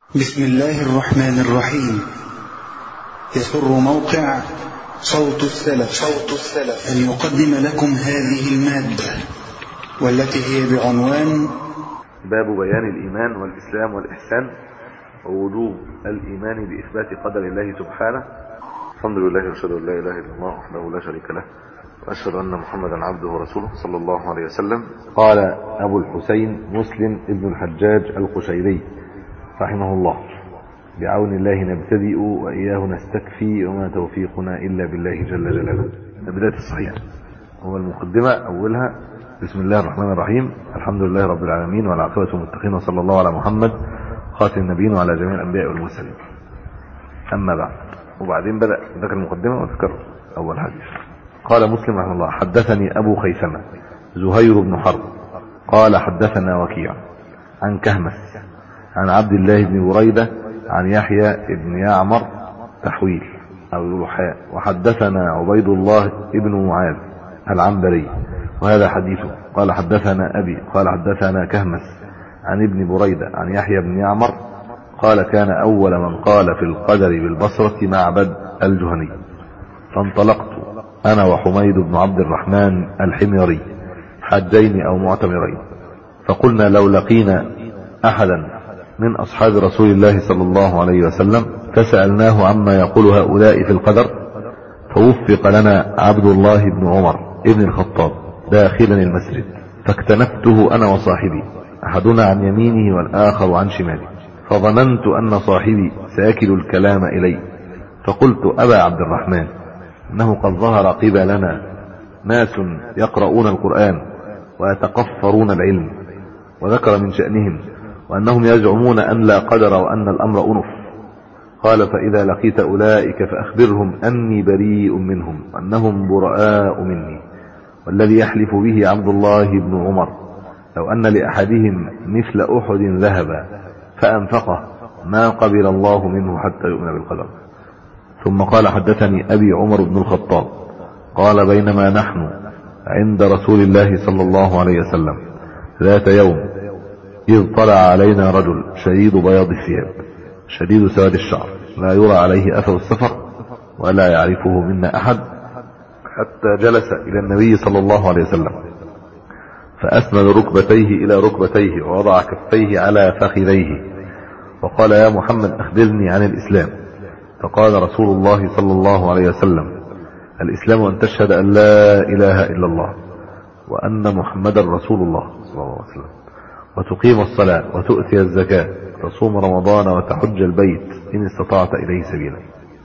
بسم الله الرحمن الرحيم يسر موقع صوت السلف صوت السلف أن يقدم لكم هذه المادة والتي هي بعنوان باب بيان الإيمان والإسلام والإحسان ووجوب الإيمان بإثبات قدر الله سبحانه الحمد لله وأشهد أن لا إله إلا الله وحده لا شريك له وأشهد أن محمدا عبده ورسوله صلى الله عليه وسلم قال أبو الحسين مسلم ابن الحجاج القشيري رحمه الله بعون الله نبتدئ وإياه نستكفي وما توفيقنا إلا بالله جل جلاله بداية الصحيح هو المقدمة أولها بسم الله الرحمن الرحيم الحمد لله رب العالمين والعاقبة المتقين وصلى الله على محمد خاتم النبيين وعلى جميع الأنبياء والمرسلين أما بعد وبعدين بدأ ذكر المقدمة وذكر أول حديث قال مسلم رحمه الله حدثني أبو خيثمة زهير بن حرب قال حدثنا وكيع عن كهمس عن عبد الله بن بريدة عن يحيى بن يعمر تحويل أو يروحاء وحدثنا عبيد الله بن معاذ العنبري وهذا حديثه قال حدثنا أبي قال حدثنا كهمس عن ابن بريدة عن يحيى بن يعمر قال كان أول من قال في القدر بالبصرة معبد الجهني فانطلقت أنا وحميد بن عبد الرحمن الحميري حجين أو معتمرين فقلنا لو لقينا أحدا من أصحاب رسول الله صلى الله عليه وسلم فسألناه عما يقول هؤلاء في القدر فوفق لنا عبد الله بن عمر ابن الخطاب داخلا المسجد فاكتنفته أنا وصاحبي أحدنا عن يمينه والآخر عن شماله فظننت أن صاحبي سيكل الكلام إلي فقلت أبا عبد الرحمن إنه قد ظهر قبلنا ناس يقرؤون القرآن ويتقفرون العلم وذكر من شأنهم وأنهم يزعمون أن لا قدر وأن الأمر أنف قال فإذا لقيت أولئك فأخبرهم أني بريء منهم وأنهم براء مني والذي يحلف به عبد الله بن عمر لو أن لأحدهم مثل أحد ذهبا فأنفقه ما قبل الله منه حتى يؤمن بالقدر ثم قال حدثني أبي عمر بن الخطاب قال بينما نحن عند رسول الله صلى الله عليه وسلم ذات يوم إذ طلع علينا رجل شديد بياض الثياب شديد سواد الشعر لا يرى عليه أثر السفر ولا يعرفه منا أحد حتى جلس إلى النبي صلى الله عليه وسلم فأسند ركبتيه إلى ركبتيه ووضع كفيه على فخذيه وقال يا محمد أخبرني عن الإسلام فقال رسول الله صلى الله عليه وسلم الإسلام أن تشهد أن لا إله إلا الله وأن محمدا رسول الله صلى الله عليه وسلم وتقيم الصلاة وتؤتي الزكاة وتصوم رمضان وتحج البيت إن استطعت إليه سبيلا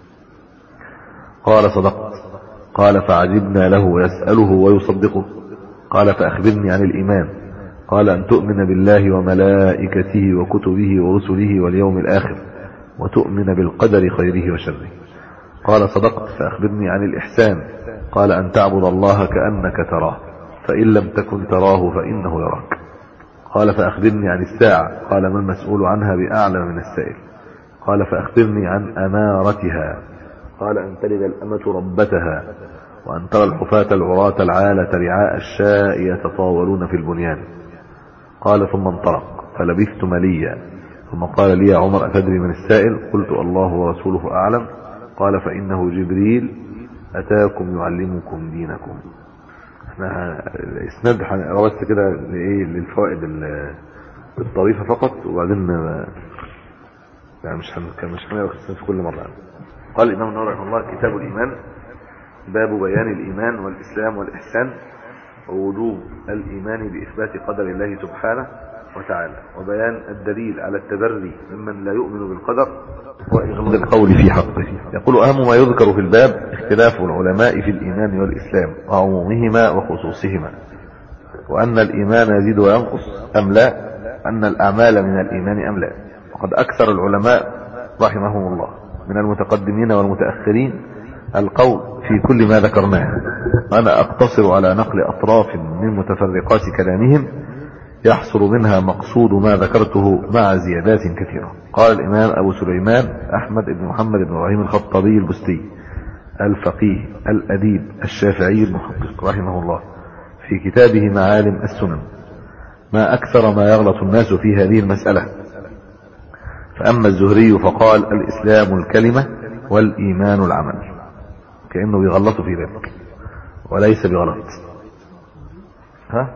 قال صدقت قال فعجبنا له ويسأله ويصدقه قال فأخبرني عن الإيمان قال أن تؤمن بالله وملائكته وكتبه ورسله واليوم الآخر وتؤمن بالقدر خيره وشره قال صدقت فأخبرني عن الإحسان قال أن تعبد الله كأنك تراه فإن لم تكن تراه فإنه يراك قال فأخبرني عن الساعة قال ما المسؤول عنها بأعلم من السائل قال فأخبرني عن أمارتها قال أن تلد الأمة ربتها وأن ترى الحفاة العراة العالة رعاء الشاء يتطاولون في البنيان قال ثم انطلق فلبثت مليا ثم قال لي يا عمر أتدري من السائل قلت الله ورسوله أعلم قال فإنه جبريل أتاكم يعلمكم دينكم احنا الاسناد هنقرا بس كده لايه للفوائد الطريفه فقط وبعدين يعني مش هن مش هنقرا في كل مره قال الامام النووي رحمه الله كتاب الايمان باب بيان الايمان والاسلام والاحسان ووجوب الايمان باثبات قدر الله سبحانه وتعالى وبيان الدليل على التبري ممن لا يؤمن بالقدر وإغلاظ القول في حقه يقول أهم ما يذكر في الباب اختلاف العلماء في الإيمان والإسلام وعمومهما وخصوصهما وأن الإيمان يزيد وينقص أم لا أن الأعمال من الإيمان أم لا وقد أكثر العلماء رحمهم الله من المتقدمين والمتأخرين القول في كل ما ذكرناه وأنا أقتصر على نقل أطراف من متفرقات كلامهم يحصل منها مقصود ما ذكرته مع زيادات كثيرة قال الإمام أبو سليمان أحمد بن محمد بن إبراهيم الخطابي البستي الفقيه الأديب الشافعي المحقق رحمه الله في كتابه معالم السنن ما أكثر ما يغلط الناس في هذه المسألة فأما الزهري فقال الإسلام الكلمة والإيمان العمل كأنه بيغلطوا في ذلك وليس بغلط ها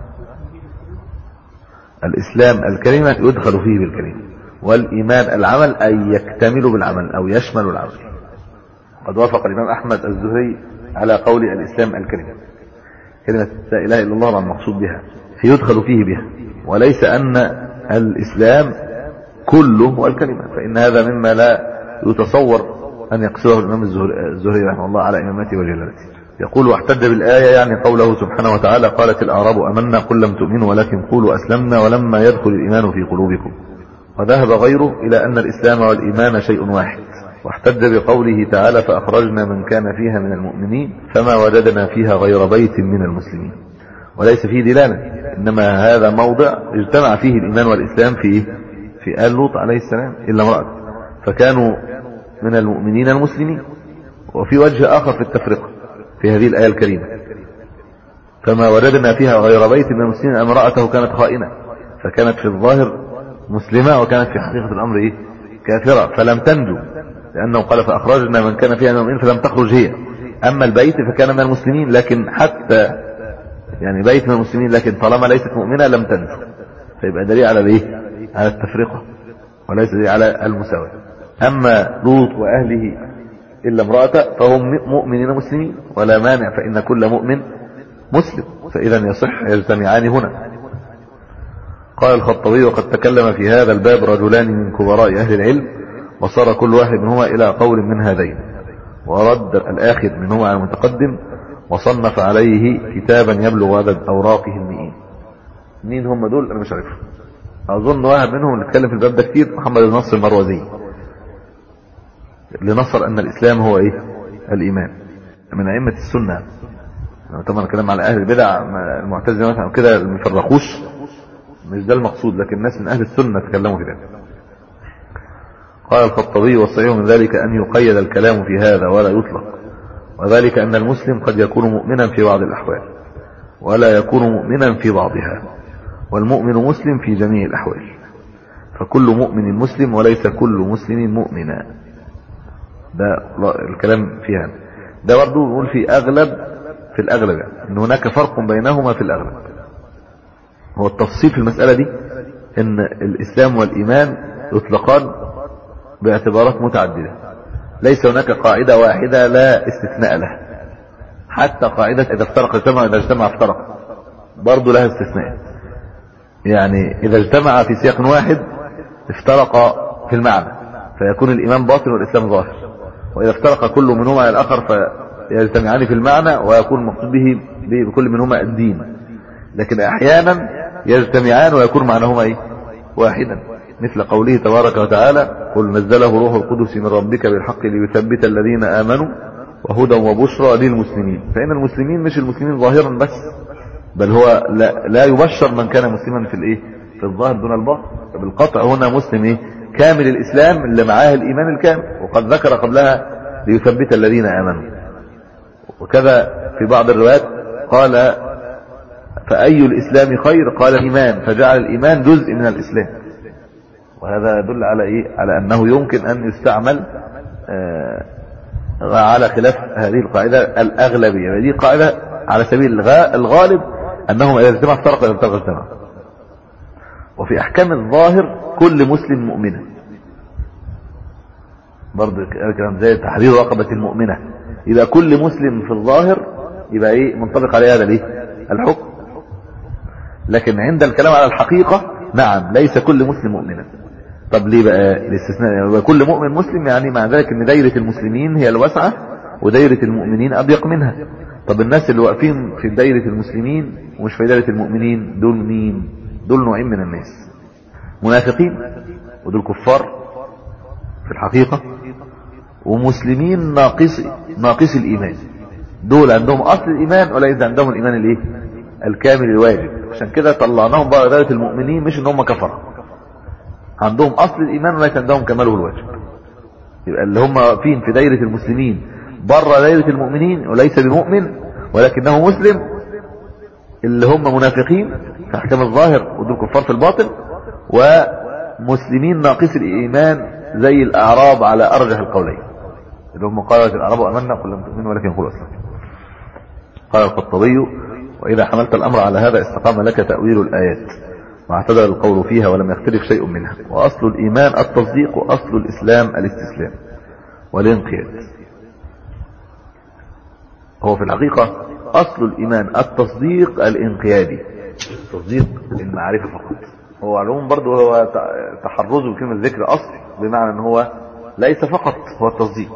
الإسلام الكلمة يدخل فيه بالكلمة والإيمان العمل أي يكتمل بالعمل أو يشمل العمل قد وافق الإمام أحمد الزهري على قول الإسلام الكلمة كلمة لا إله إلا الله المقصود بها يدخل فيه بها وليس أن الإسلام كله هو الكلمة فإن هذا مما لا يتصور أن يقصده الإمام الزهري رحمه الله على إمامته وجلالته يقول واحتج بالآية يعني قوله سبحانه وتعالى قالت الأعراب أمنا قل لم تؤمنوا ولكن قولوا أسلمنا ولما يدخل الإيمان في قلوبكم وذهب غيره إلى أن الإسلام والإيمان شيء واحد واحتج بقوله تعالى فأخرجنا من كان فيها من المؤمنين فما وجدنا فيها غير بيت من المسلمين وليس فيه دلالة إنما هذا موضع اجتمع فيه الإيمان والإسلام في في آل لوط عليه السلام إلا امرأة فكانوا من المؤمنين المسلمين وفي وجه آخر في التفرقة في هذه الآية الكريمة فما وجدنا فيها غير بيت من المسلمين امرأته كانت خائنة فكانت في الظاهر مسلمة وكانت في حقيقة الأمر إيه؟ كافرة فلم تنجو لأنه قال فأخرجنا من كان فيها من المؤمنين فلم تخرج هي أما البيت فكان من المسلمين لكن حتى يعني بيت من المسلمين لكن طالما ليست مؤمنة لم تنجو فيبقى دليل على الايه على التفرقة وليس دليل على المساواة أما لوط وأهله إلا امرأة فهم مؤمنين مسلمين ولا مانع فإن كل مؤمن مسلم فإذا يصح يجتمعان هنا قال الخطبي وقد تكلم في هذا الباب رجلان من كبراء أهل العلم وصار كل واحد منهما إلى قول من هذين ورد الآخر منهما على المتقدم وصنف عليه كتابا يبلغ عدد أوراقه المئين مين هم دول أنا مش عارف أظن واحد منهم اللي اتكلم في الباب ده كتير محمد بن نصر المروزي اللي نصر أن الإسلام هو إيه الإيمان من أئمة السنة طبعا الكلام على أهل البدع المعتزلة مثلا كده ما يفرقوش مش ده المقصود لكن الناس من أهل السنة تكلموا في ذلك قال الخطبي والصحيح من ذلك أن يقيد الكلام في هذا ولا يطلق وذلك أن المسلم قد يكون مؤمنا في بعض الأحوال ولا يكون مؤمنا في بعضها والمؤمن مسلم في جميع الأحوال فكل مؤمن مسلم وليس كل مسلم مؤمنا ده الكلام فيها ده برضه نقول في أغلب في الأغلب يعني أن هناك فرق بينهما في الأغلب هو التفصيل في المسألة دي أن الإسلام والإيمان يطلقان باعتبارات متعددة ليس هناك قاعدة واحدة لا استثناء لها حتى قاعدة إذا افترق اجتمع إذا اجتمع افترق برضه لها استثناء يعني إذا اجتمع في سياق واحد افترق في المعنى فيكون الإيمان باطن والإسلام ظاهر وإذا افترق كل منهما على الآخر فيجتمعان في المعنى ويكون المقصود به بكل منهما الدين لكن أحيانا يجتمعان ويكون معناهما إيه؟ واحدا مثل قوله تبارك وتعالى قل نزله روح القدس من ربك بالحق ليثبت الذين آمنوا وهدى وبشرى للمسلمين فإن المسلمين مش المسلمين ظاهرا بس بل هو لا, لا يبشر من كان مسلما في الايه في الظاهر دون الباطن بالقطع هنا مسلم ايه كامل الاسلام اللي معاه الايمان الكامل وقد ذكر قبلها ليثبت الذين امنوا وكذا في بعض الروايات قال فأي الإسلام خير قال الإيمان فجعل الإيمان جزء من الإسلام وهذا يدل على إيه على أنه يمكن أن يستعمل آه على خلاف هذه القاعدة الأغلبية هذه قاعدة على سبيل الغالب أنهم إذا اجتمع افترق إذا افترق اجتمع وفي أحكام الظاهر كل مسلم مؤمنة برضه كلام زي تحرير رقبة المؤمنة يبقى كل مسلم في الظاهر يبقى ايه منطبق عليه هذا الايه الحكم لكن عند الكلام على الحقيقة نعم ليس كل مسلم مؤمنا طب ليه بقى الاستثناء يعني كل مؤمن مسلم يعني مع ذلك ان دايرة المسلمين هي الواسعة ودايرة المؤمنين اضيق منها طب الناس اللي واقفين في دايرة المسلمين ومش في دايرة المؤمنين دول مين دول نوعين من الناس منافقين ودول كفار في الحقيقة ومسلمين ناقص ناقص الايمان دول عندهم اصل الايمان وليس عندهم الايمان الايه الكامل الواجب عشان كده طلعناهم بقى دايره المؤمنين مش ان هم كفره عندهم اصل الايمان وليس عندهم كماله الواجب يبقى اللي هم واقفين في دايره المسلمين بره دايره المؤمنين وليس بمؤمن ولكنه مسلم اللي هم منافقين في احكام الظاهر ودول كفار في الباطن مسلمين ناقص الإيمان زي الأعراب على أرجح القولين اللي هم قالت الأعراب أمنا قل لم تؤمنوا ولكن قولوا أسلم قال القطبي وإذا حملت الأمر على هذا استقام لك تأويل الآيات واعتدل القول فيها ولم يختلف شيء منها وأصل الإيمان التصديق وأصل الإسلام الاستسلام والانقياد هو في الحقيقة أصل الإيمان التصديق الانقيادي تصديق المعرفة فقط هو علوم برضه هو تحرزه بكلمة ذكر أصل بمعنى أن هو ليس فقط هو التصديق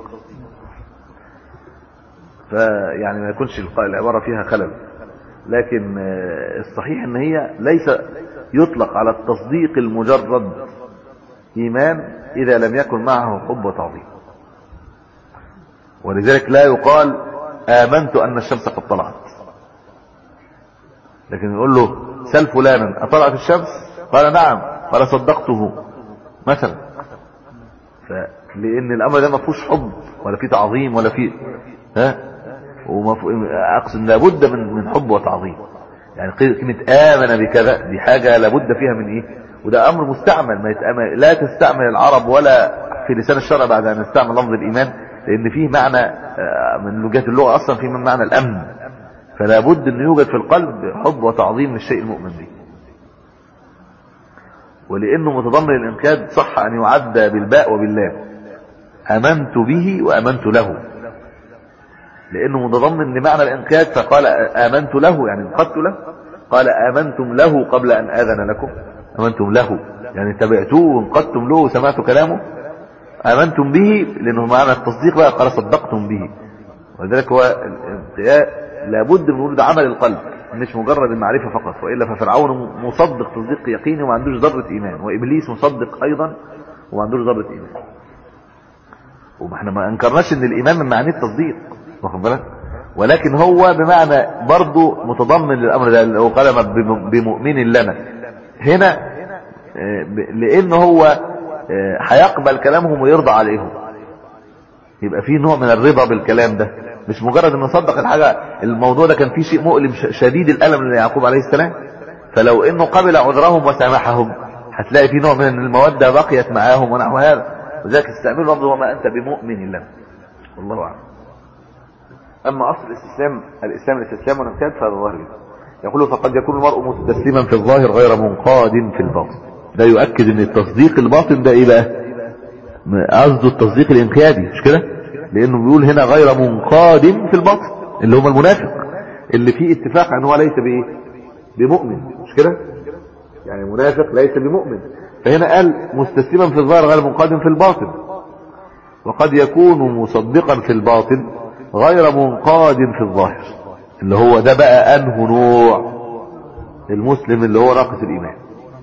فيعني ما يكونش العبارة فيها خلل لكن الصحيح ان هي ليس يطلق على التصديق المجرد ايمان اذا لم يكن معه حب وتعظيم ولذلك لا يقال امنت ان الشمس قد طلعت لكن يقول له سل فلانا اطلعت الشمس قال نعم قال صدقته مثلا لان الامر ده ما فيهوش حب ولا فيه تعظيم ولا فيه ها ومف... اقصد لابد من من حب وتعظيم يعني كلمه امن بكذا دي حاجه لابد فيها من ايه وده امر مستعمل ما يتأمل لا تستعمل العرب ولا في لسان الشرع بعد ان نستعمل لفظ الايمان لان فيه معنى من وجهه اللغه اصلا فيه من معنى الامن فلا بد ان يوجد في القلب حب وتعظيم للشيء المؤمن به ولانه متضمن الانقياد صح ان يعد بالباء وباللام امنت به وامنت له لانه متضمن لمعنى الانقياد فقال امنت له يعني انقدت له قال امنتم له قبل ان اذن لكم امنتم له يعني تبعتوه وانقدتم له وسمعتوا كلامه امنتم به لانه معنى التصديق بقى قال صدقتم به ولذلك هو الانقياد لابد من وجود عمل القلب مش مجرد المعرفه فقط والا ففرعون مصدق تصديق يقيني وما عندوش ذره ايمان وابليس مصدق ايضا وما عندوش ذره ايمان وما احنا ما انكرناش ان الايمان من معانيه التصديق واخد بالك ولكن هو بمعنى برضه متضمن للامر ده اللي هو قال بمؤمن لنا هنا لان هو هيقبل كلامهم ويرضى عليهم يبقى في نوع من الرضا بالكلام ده مش مجرد انه صدق الحاجه الموضوع ده كان فيه شيء مؤلم شديد الالم ليعقوب عليه السلام فلو انه قبل عذرهم وسامحهم هتلاقي في نوع من الموده بقيت معاهم ونحو هذا وذلك استعملوا لفظ وما انت بمؤمن لنا والله اعلم اما اصل الاستسلام الاسلام الاستسلام والانقياد فهذا ظاهر جدا يقول فقد يكون المرء مستسلما في الظاهر غير منقاد في الباطن ده يؤكد ان التصديق الباطن ده ايه بقى قصده التصديق الانقيادي مش كده لانه بيقول هنا غير منقاد في الباطن اللي هم المنافق اللي فيه اتفاق ان هو ليس بايه بمؤمن مش كده يعني منافق ليس بمؤمن فهنا قال مستسلما في الظاهر غير منقاد في الباطن وقد يكون مصدقا في الباطن غير منقاد في الظاهر اللي هو ده بقى انه نوع المسلم اللي هو ناقص الايمان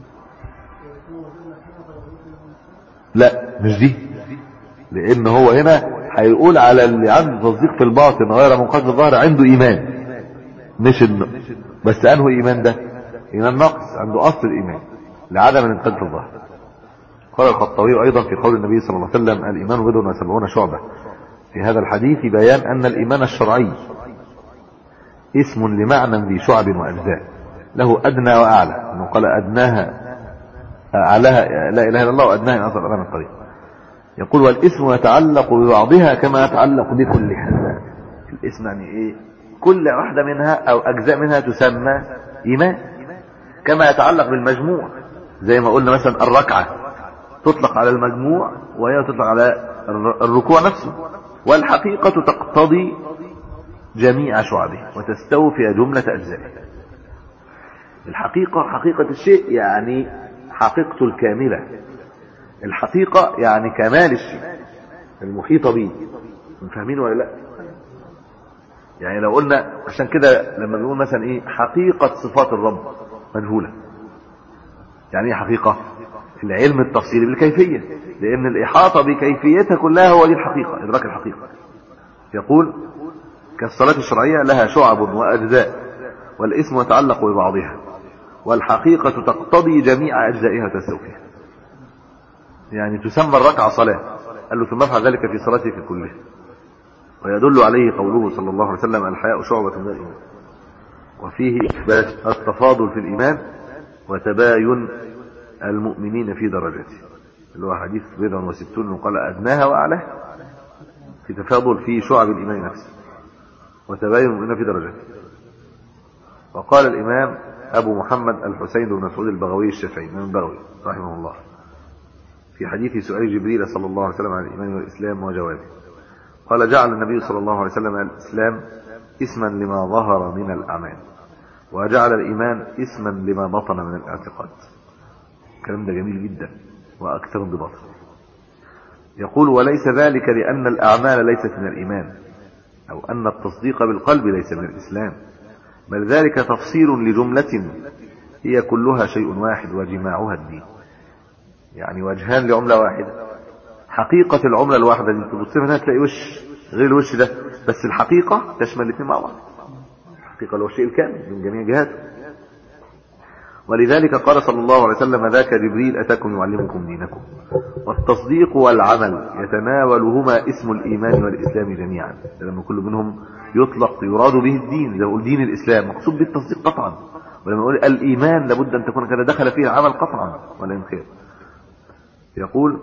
لا مش دي لان هو هنا هيقول على اللي عنده تصديق في الباطن غير منقاد في الظاهر عنده ايمان مش انه بس انه ايمان ده ايمان ناقص عنده اصل الايمان لعدم الانقياد في الظاهر قال الخطابي ايضا في قول النبي صلى الله عليه وسلم الايمان بضع وسبعون شعبه في هذا الحديث بيان أن الإيمان الشرعي اسم لمعنى ذي شعب وأجزاء له أدنى وأعلى أنه قال أدناها أعلاها لا إله إلا الله وأدناها من أصل أمام الطريق يقول والاسم يتعلق ببعضها كما يتعلق بكلها الاسم يعني إيه كل واحدة منها أو أجزاء منها تسمى إيمان كما يتعلق بالمجموع زي ما قلنا مثلا الركعة تطلق على المجموع وهي تطلق على الركوع نفسه والحقيقة تقتضي جميع شعبه وتستوفي جملة أجزائه الحقيقة حقيقة الشيء يعني حقيقته الكاملة الحقيقة يعني كمال الشيء المحيطة به فاهمين ولا لا يعني لو قلنا عشان كده لما بنقول مثلا ايه حقيقة صفات الرب مجهولة يعني ايه حقيقة العلم التفصيلي بالكيفية لأن الإحاطة بكيفيتها كلها هو دي الحقيقة إدراك الحقيقة يقول كالصلاة الشرعية لها شعب وأجزاء والاسم يتعلق ببعضها والحقيقة تقتضي جميع أجزائها وتستوفيها يعني تسمى الركعة صلاة قال له ثم افعل ذلك في صلاتك كلها ويدل عليه قوله صلى الله عليه وسلم الحياء شعبة من الإيمان وفيه إثبات التفاضل في الإيمان وتباين المؤمنين في درجاته اللي هو حديث بضع وستون وقال أدناها وأعلاها في تفاضل في شعب الإيمان نفسه وتباين المؤمنين في درجاته وقال الإمام أبو محمد الحسين بن مسعود البغوي الشافعي من البغوي رحمه الله في حديث سؤال جبريل صلى الله عليه وسلم عن الإيمان والإسلام وجوابه قال جعل النبي صلى الله عليه وسلم الإسلام اسما لما ظهر من الأعمال وجعل الإيمان اسما لما بطن من الاعتقاد الكلام ده جميل جدا وأكثر انضباطا يقول وليس ذلك لأن الأعمال ليست من الإيمان أو أن التصديق بالقلب ليس من الإسلام بل ذلك تفصيل لجملة هي كلها شيء واحد وجماعها الدين يعني وجهان لعملة واحدة حقيقة العملة الواحدة دي تبص منها تلاقي وش غير الوش ده بس الحقيقة تشمل الاثنين مع بعض الحقيقة اللي هو الشيء الكامل من جميع جهاته ولذلك قال صلى الله عليه وسلم ذاك جبريل أتاكم يعلمكم دينكم والتصديق والعمل يتناولهما اسم الإيمان والإسلام جميعا لما كل منهم يطلق يراد به الدين زي يقول دين الإسلام مقصود به التصديق قطعا ولما يقول الإيمان لابد أن تكون كذا دخل فيه العمل قطعا ولا ينخير يقول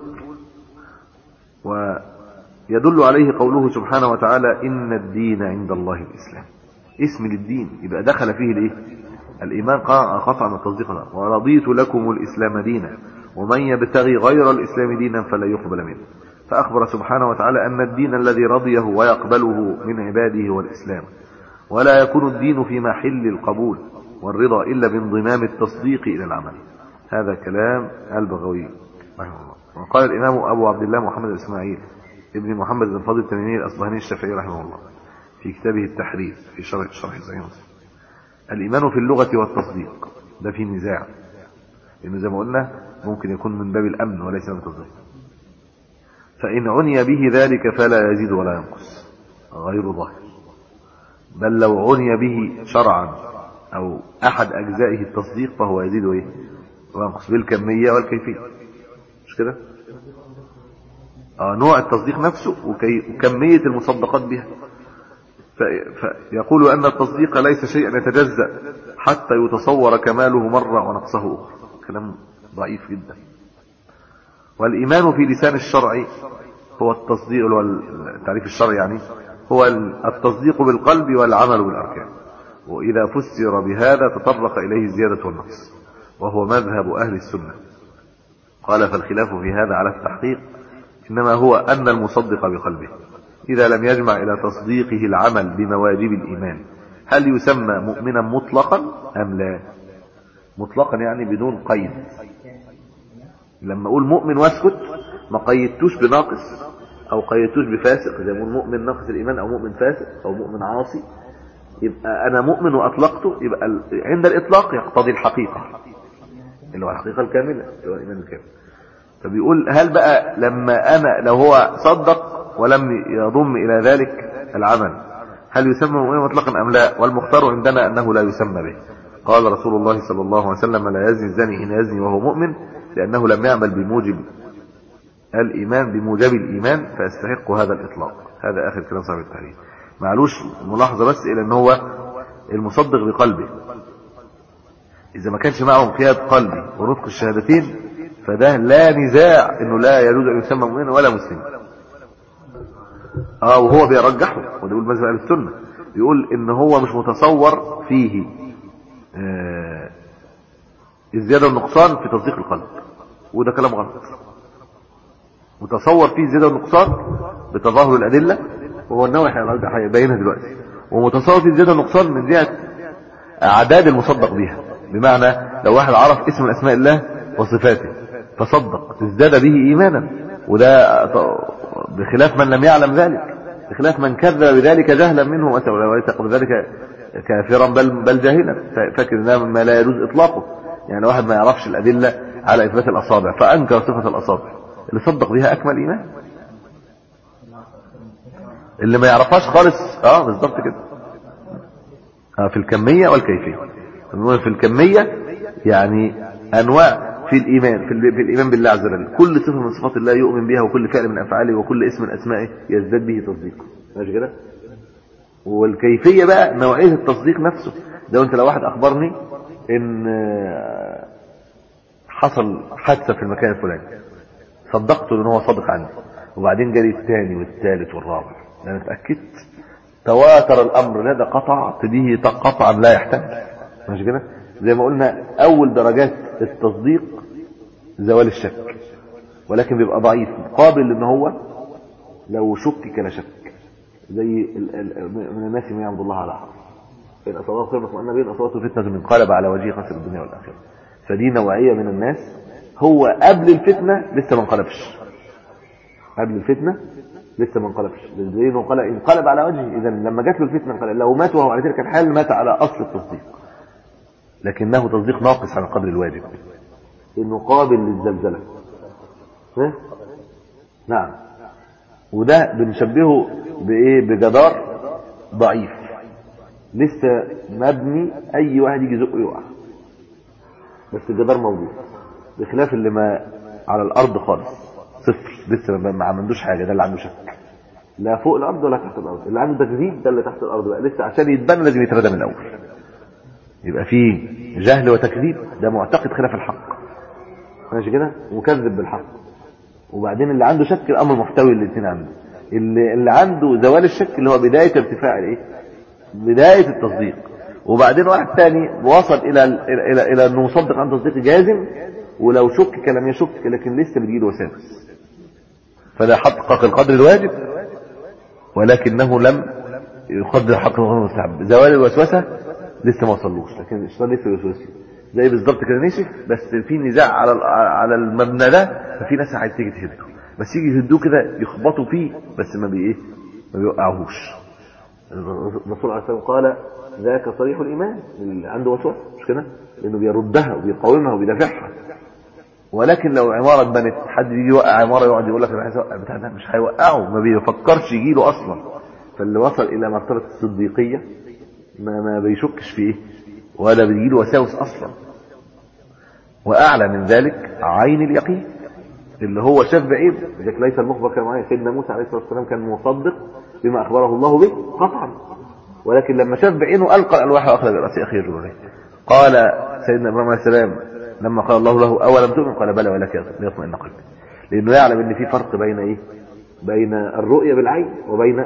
ويدل عليه قوله سبحانه وتعالى إن الدين عند الله الإسلام اسم للدين يبقى دخل فيه الايه الإيمان قطعا التصديق ورضيت لكم الإسلام دينا ومن يبتغي غير الإسلام دينا فلا يقبل منه فأخبر سبحانه وتعالى أن الدين الذي رضيه ويقبله من عباده هو الإسلام ولا يكون الدين في محل القبول والرضا إلا بانضمام التصديق إلى العمل هذا كلام البغوي رحمه الله وقال الإمام أبو عبد الله محمد الإسماعيل ابن محمد بن فضل التميمي الأصبهاني الشافعي رحمه الله في كتابه التحرير في شرح شرح صحيح مسلم الإيمان في اللغة والتصديق ده في نزاع لأنه زي ما قلنا ممكن يكون من باب الأمن وليس من التصديق فإن عني به ذلك فلا يزيد ولا ينقص غير ظاهر بل لو عني به شرعا أو أحد أجزائه التصديق فهو يزيد وإيه وينقص بالكمية والكيفية مش كده آه نوع التصديق نفسه وكي وكمية المصدقات بها فيقول أن التصديق ليس شيئا يتجزأ حتى يتصور كماله مرة ونقصه أخرى كلام ضعيف جدا والإيمان في لسان الشرع هو التصديق التعريف الشرعي يعني هو التصديق بالقلب والعمل بالأركان وإذا فسر بهذا تطرق إليه الزيادة والنقص وهو مذهب أهل السنة قال فالخلاف في هذا على التحقيق إنما هو أن المصدق بقلبه إذا لم يجمع إلى تصديقه العمل بمواجب الإيمان هل يسمى مؤمنا مطلقا أم لا مطلقا يعني بدون قيد لما أقول مؤمن واسكت ما قيدتوش بناقص أو قيدتوش بفاسق زي ما مؤمن ناقص الإيمان أو مؤمن فاسق أو مؤمن عاصي يبقى أنا مؤمن وأطلقته يبقى عند الإطلاق يقتضي الحقيقة اللي هو الحقيقة الكاملة اللي هو الإيمان الكامل فبيقول هل بقى لما أنا لو هو صدق ولم يضم إلى ذلك العمل هل يسمى مؤمنا مطلقا أم لا والمختار عندنا أنه لا يسمى به قال رسول الله صلى الله عليه وسلم لا يزني الزاني حين يزني وهو مؤمن لأنه لم يعمل بموجب الإيمان بموجب الإيمان فيستحق هذا الإطلاق هذا آخر كلام صاحب التحرير معلوش ملاحظة بس إلى أن هو المصدق بقلبه إذا ما كانش معه انقياد قلبي ونطق الشهادتين فده لا نزاع أنه لا يجوز أن يسمى مؤمنا ولا مسلما اه وهو بيرجحه وده يقول مذهب اهل السنه يقول ان هو مش متصور فيه آه الزياده والنقصان في تصديق القلب وده كلام غلط متصور فيه الزياده والنقصان بتظاهر الادله وهو النووي هيبينها دلوقتي ومتصور فيه الزياده والنقصان من جهه اعداد المصدق بها بمعنى لو واحد عرف اسم من اسماء الله وصفاته فصدق ازداد به ايمانا وده بخلاف من لم يعلم ذلك بخلاف من كذب بذلك جهلا منه وليس قبل ذلك كافرا بل بل جاهلا فاكر انها مما لا يجوز اطلاقه يعني واحد ما يعرفش الادله على اثبات الاصابع فانكر صفه الاصابع اللي صدق بها اكمل ايمان اللي ما يعرفهاش خالص اه بالظبط كده آه في الكميه والكيفيه في الكميه يعني انواع في الإيمان في, في الإيمان بالله عز وجل كل صفة من صفات الله يؤمن بها وكل فعل من أفعاله وكل اسم من أسمائه يزداد به تصديقه ماشي كده والكيفية بقى نوعية التصديق نفسه ده انت لو واحد أخبرني إن حصل حادثة في المكان الفلاني صدقته ان هو صادق عني وبعدين جالي الثاني والثالث والرابع انا اتاكدت تواتر الامر لدى قطع به قطعا لا يحتمل مش كده زي ما قلنا اول درجات التصديق زوال الشك ولكن بيبقى ضعيف قابل ان هو لو شك لا شك زي ال- ال- من الناس من يعبد الله على حرف فإن أصابه خير مطمئن به إن أصابته فتنة من قلب على وجهه خسر الدنيا والآخرة فدي نوعية من الناس هو قبل الفتنة لسه ما انقلبش قبل الفتنة لسه ما انقلبش لأنه انقلب انقلب على وجهه إذا لما جات له الفتنة انقلب لو مات وهو على تلك الحال مات على أصل التصديق لكنه تصديق ناقص على قدر الواجب إنه قابل للزلزلة ها؟ نعم وده بنشبهه بايه بجدار ضعيف لسه مبني اي واحد يجي يزقه يقع بس الجدار موجود بخلاف اللي ما على الارض خالص صفر لسه ما ما عملوش حاجه ده اللي عنده شك لا فوق الارض ولا تحت الارض اللي عنده تكذيب ده اللي تحت الارض بقى لسه عشان يتبنى لازم يتردى من الاول يبقى فيه جهل وتكذيب ده معتقد خلاف الحق ماشي كده مكذب بالحق وبعدين اللي عنده شك الامر محتوي الاثنين عنده اللي, اللي عنده زوال الشك اللي هو بدايه ارتفاع الايه بدايه التصديق وبعدين واحد ثاني وصل الى الى الى, إلى انه مصدق عن تصديق جازم ولو شك لم يشك لكن لسه بتجيله وساوس فده حقق القدر الواجب ولكنه لم يقدر حق القدر المستحب زوال الوسوسه لسه ما وصلوش لكن الشيطان لسه يوسوس له. زي بالظبط كده نشف بس في نزاع على ال- على المبنى ده ففي ناس عايز تيجي تهده بس يجي يهدوه كده يخبطوا فيه بس ما بي ايه ما بيوقعوهوش الرسول عليه الصلاه والسلام قال ذاك صريح الايمان اللي عنده وسوسه مش كده لانه بيردها وبيقاومها وبيدافعها ولكن لو عماره اتبنت حد يجي يوقع عماره يقعد يقول لك انا عايز اوقع بتاع ده مش هيوقعه ما بيفكرش يجي له اصلا فاللي وصل الى مرتبه الصديقيه ما ما بيشكش في ايه ولا بيجي له وساوس اصلا واعلى من ذلك عين اليقين اللي هو شاف بعيد ذلك ليس المخبر كما معايا سيدنا موسى عليه الصلاه والسلام كان مصدق بما اخبره الله به قطعا ولكن لما شاف بعينه القى الالواح واخرج راسي اخي الرجل قال سيدنا ابراهيم عليه السلام لما قال الله له اولم تؤمن قال بلى ولكن ليطمئن قلبي لانه يعلم ان في فرق بين ايه بين الرؤيه بالعين وبين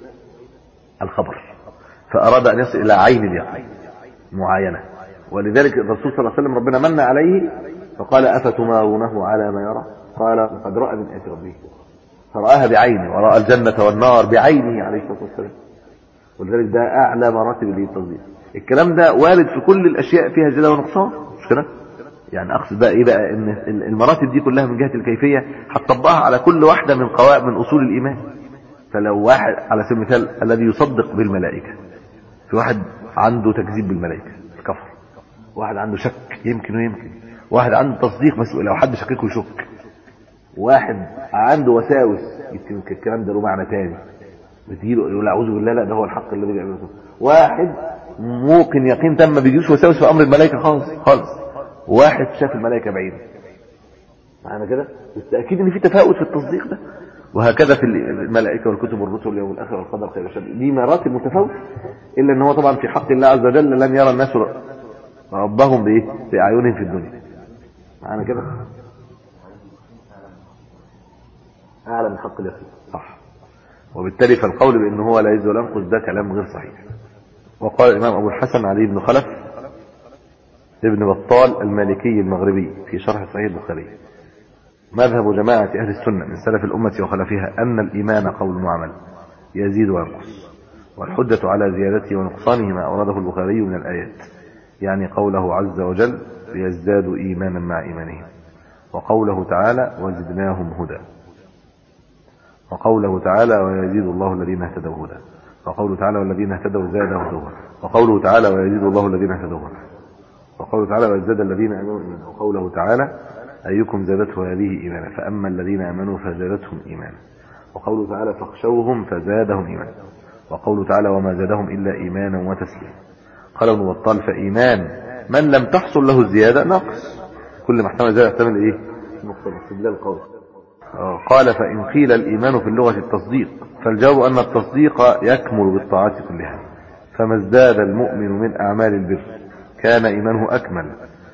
الخبر فاراد ان يصل الى عين اليقين معاينه ولذلك الرسول صلى الله عليه وسلم ربنا من عليه فقال افتمارونه على ما يرى قال لقد راى من ايات ربه فرآها بعينه وراى الجنه والنار بعينه عليه الصلاه والسلام ولذلك ده اعلى مراتب التصديق الكلام ده وارد في كل الاشياء فيها زياده ونقصان مش كده يعني اقصد بقى ايه بقى ان المراتب دي كلها من جهه الكيفيه هتطبقها على كل واحده من قواعد من اصول الايمان فلو واحد على سبيل المثال الذي يصدق بالملائكه في واحد عنده تكذيب بالملائكه كفر واحد عنده شك يمكن ويمكن واحد عنده تصديق بس لو حد شككه يشك واحد عنده وساوس يمكن الكلام ده له معنى تاني بتجيله يقول اعوذ بالله لا ده هو الحق الذي بيعمله واحد موقن يقين تم ما بيجيلوش وساوس في امر الملائكه خالص خالص واحد شاف الملائكه بعينه معنى كده بالتاكيد ان في تفاوت في التصديق ده وهكذا في الملائكه والكتب والرسل واليوم الاخر والقدر خير وشر دي مراتب متفاوته الا ان هو طبعا في حق الله عز وجل لم يرى الناس ربهم بايه باعينهم في الدنيا معنى كده اعلى من حق اليقين صح وبالتالي فالقول بان هو لا يزول ينقص ده كلام غير صحيح وقال الامام ابو الحسن علي بن خلف ابن بطال المالكي المغربي في شرح صحيح البخاري مذهب جماعة أهل السنة من سلف الأمة وخلفها أن الإيمان قول وعمل يزيد وينقص والحجة على زيادته ونقصانه ما أورده البخاري من الآيات يعني قوله عز وجل ليزدادوا إيمانا مع إيمانهم وقوله تعالى وزدناهم هدى وقوله تعالى ويزيد الله الذين اهتدوا هدى وقوله تعالى والذين اهتدوا زادهم هدى وقوله تعالى ويزيد الله الذين اهتدوا هدى وقوله تعالى ويزداد الذين امنوا ايمانا وقوله تعالى ايكم زادته هذه ايمانا فاما الذين امنوا فزادتهم ايمانا وقوله تعالى فاخشوهم فزادهم ايمانا وقوله تعالى وما زادهم الا ايمانا وتسليما قال ابن بطال فايمان من لم تحصل له الزياده نقص كل ما احتمل زياده يحتمل ايه نقص استدلال قول قال فإن قيل الإيمان في اللغة التصديق فالجواب أن التصديق يكمل بالطاعات كلها فما ازداد المؤمن من أعمال البر كان إيمانه أكمل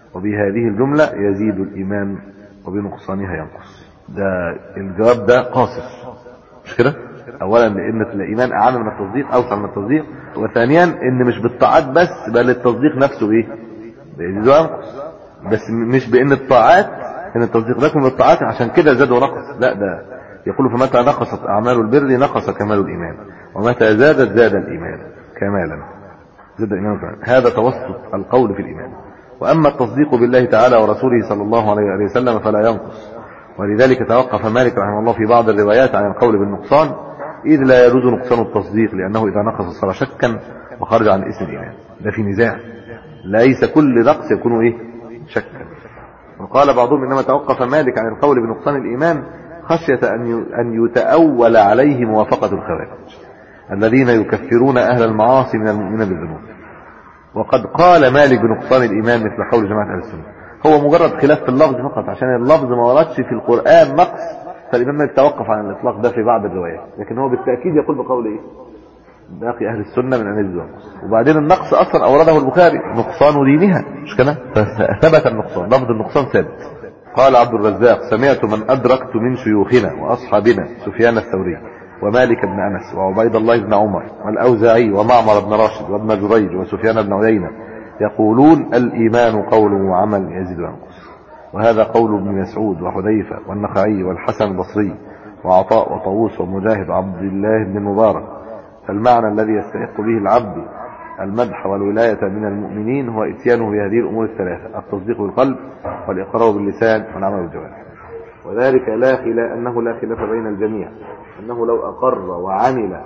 وبهذه الجملة يزيد الإيمان وبنقصانها ينقص ده الجواب ده قاصر مش كده اولا لان الايمان اعم من التصديق اوسع من التصديق وثانيا ان مش بالطاعات بس بل التصديق نفسه ايه بيزيد وينقص بس مش بان الطاعات ان التصديق لكم بالطاعات عشان كده زاد ونقص لا ده يقول فمتى نقصت اعمال البر نقص كمال الايمان ومتى زادت زاد الايمان كمالا زاد الايمان كمالا هذا توسط القول في الايمان واما التصديق بالله تعالى ورسوله صلى الله عليه وسلم فلا ينقص ولذلك توقف مالك رحمه الله في بعض الروايات عن القول بالنقصان إذ لا يجوز نقصان التصديق لأنه إذا نقص الصلاة شكا وخرج عن اسم الإيمان ده في نزاع ليس كل نقص يكون إيه شكا وقال بعضهم إنما توقف مالك عن القول بنقصان الإيمان خشية أن يتأول عليه موافقة الخوارج الذين يكفرون أهل المعاصي من المؤمنين بالذنوب وقد قال مالك بنقصان الإيمان مثل قول جماعة أهل السنة هو مجرد خلاف في اللفظ فقط عشان اللفظ ما وردش في القرآن نقص فالإمام يتوقف عن الإطلاق ده في بعض الروايات لكن هو بالتأكيد يقول بقول إيه باقي أهل السنة من أهل النقص وبعدين النقص أصلا أورده البخاري نقصان دينها مش كده فثبت النقصان لفظ النقصان ثابت قال عبد الرزاق سمعت من أدركت من شيوخنا وأصحابنا سفيان الثوري ومالك بن أنس وعبيد الله بن عمر والأوزاعي ومعمر بن راشد وابن جريج وسفيان بن عيينة يقولون الإيمان قول وعمل يزيد وينقص وهذا قول ابن مسعود وحذيفة والنخعي والحسن البصري وعطاء وطاووس ومجاهد وعبد الله بن المبارك فالمعنى الذي يستحق به العبد المدح والولاية من المؤمنين هو اتيانه بهذه الأمور الثلاثة التصديق بالقلب والإقرار باللسان والعمل بالجوارح وذلك لا خلاف أنه لا خلاف بين الجميع أنه لو أقر وعمل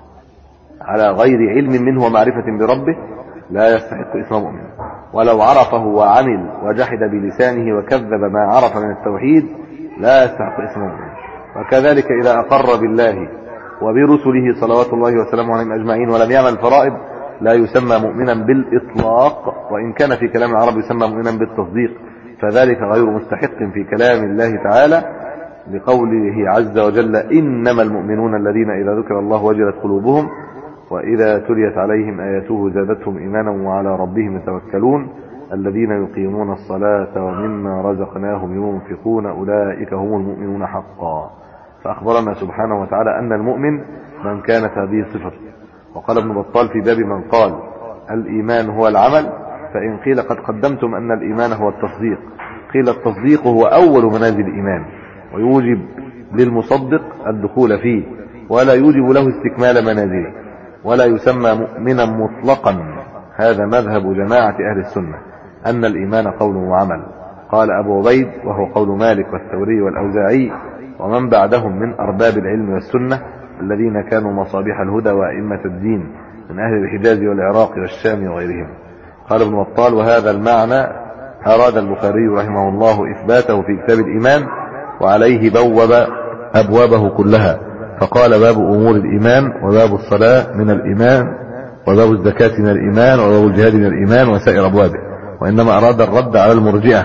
على غير علم منه ومعرفة بربه لا يستحق اسم مؤمن ولو عرفه وعمل وجحد بلسانه وكذب ما عرف من التوحيد لا يستحق اسم مؤمن وكذلك إذا أقر بالله وبرسله صلوات الله وسلامه عليهم أجمعين ولم يعمل الفرائض لا يسمى مؤمنا بالإطلاق وإن كان في كلام العرب يسمى مؤمنا بالتصديق فذلك غير مستحق في كلام الله تعالى لقوله عز وجل إنما المؤمنون الذين إذا ذكر الله وجلت قلوبهم وإذا تليت عليهم آياته زادتهم إيمانا وعلى ربهم يتوكلون الذين يقيمون الصلاة ومما رزقناهم ينفقون أولئك هم المؤمنون حقا فأخبرنا سبحانه وتعالى أن المؤمن من كانت هذه صفة وقال ابن بطال في باب من قال الإيمان هو العمل فإن قيل قد قدمتم أن الإيمان هو التصديق قيل التصديق هو أول منازل الإيمان ويوجب للمصدق الدخول فيه ولا يوجب له استكمال منازله ولا يسمى مؤمنا مطلقا هذا مذهب جماعة أهل السنة أن الإيمان قول وعمل قال أبو عبيد وهو قول مالك والثوري والأوزاعي ومن بعدهم من أرباب العلم والسنة الذين كانوا مصابيح الهدى وأئمة الدين من أهل الحجاز والعراق والشام وغيرهم قال ابن بطال وهذا المعنى أراد البخاري رحمه الله إثباته في كتاب الإيمان وعليه بوب أبوابه كلها فقال باب أمور الإيمان وباب الصلاة من الإيمان وباب الزكاة من الإيمان وباب الجهاد من الإيمان وسائر أبوابه وإنما أراد الرد على المرجئة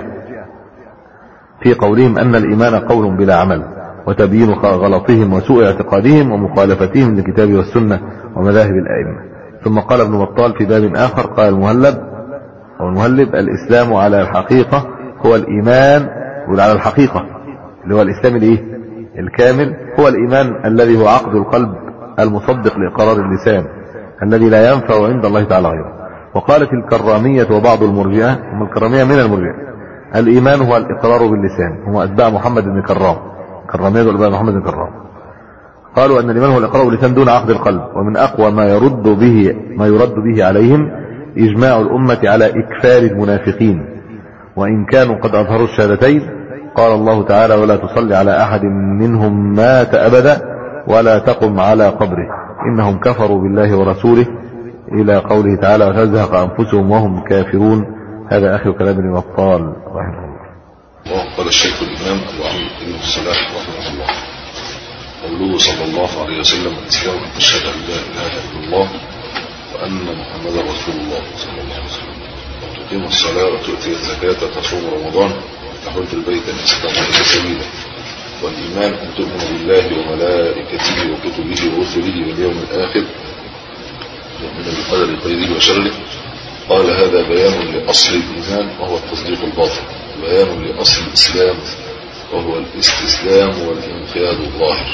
في قولهم أن الإيمان قول بلا عمل وتبيين غلطهم وسوء اعتقادهم ومخالفتهم للكتاب والسنة ومذاهب الأئمة ثم قال ابن بطال في باب آخر قال المهلب أو المهلب الإسلام على الحقيقة هو الإيمان على الحقيقة اللي هو الإسلام الإيه الكامل هو الإيمان الذي هو عقد القلب المصدق لإقرار اللسان الذي لا ينفع عند الله تعالى غيره وقالت الكرامية وبعض المرجئة هم الكرامية من المرجئة الإيمان هو الإقرار باللسان هم أتباع محمد بن كرام كرامية وأتباع محمد بن كرام قالوا أن الإيمان هو الإقرار باللسان دون عقد القلب ومن أقوى ما يرد به ما يرد به عليهم إجماع الأمة على إكفار المنافقين وإن كانوا قد أظهروا الشهادتين قال الله تعالى ولا تصلي على أحد منهم مات أبدا ولا تقم على قبره إنهم كفروا بالله ورسوله إلى قوله تعالى وتزهق أنفسهم وهم كافرون هذا آخر كلام ابن بطال رحمه الله وقال الشيخ الإمام أبو عمرو بن الصلاح رحمه الله قوله صلى الله عليه وسلم الإسلام أن تشهد أن لا إله إلا الله وأن محمدا رسول الله صلى الله عليه وسلم وتقيم الصلاة وتؤتي الزكاة وتصوم رمضان وتحج البيت إن استطعت إلى سبيله والإيمان أن تؤمن بالله وملائكته وكتبه ورسله واليوم الآخر تؤمن بقدر خيره وشره قال هذا بيان لأصل الإيمان وهو التصديق الباطن بيان لأصل الإسلام وهو الاستسلام والانقياد الظاهر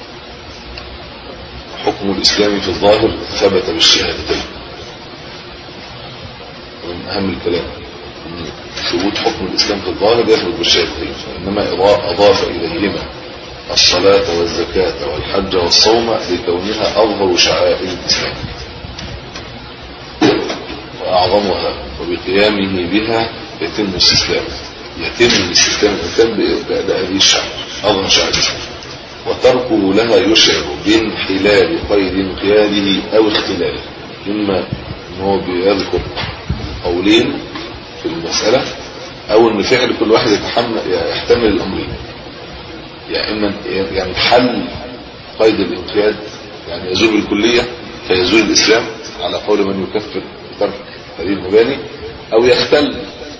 حكم الإسلام في الظاهر ثبت بالشهادتين من أهم الكلام أن ثبوت حكم الإسلام في الظاهر يثبت بالشهادتين فإنما أضاف إليهما الصلاة والزكاة والحج والصوم لكونها أظهر شعائر الإسلام وأعظمها وبقيامه بها يتم الاستسلام يتم الاستسلام الإنسان بأداء هذه الشعائر أظهر شعائر الإسلام وتركه لها يشعر بانحلال قيد انقياده أو اختلاله إما أن هو بيذكر قولين في المسألة أو أن فعل كل واحد يتحمل يحتمل الأمرين يعني إما يعني حل قيد الانقياد يعني يزول الكلية فيزول الإسلام على قول من يكفر ترك هذه المباني أو يختل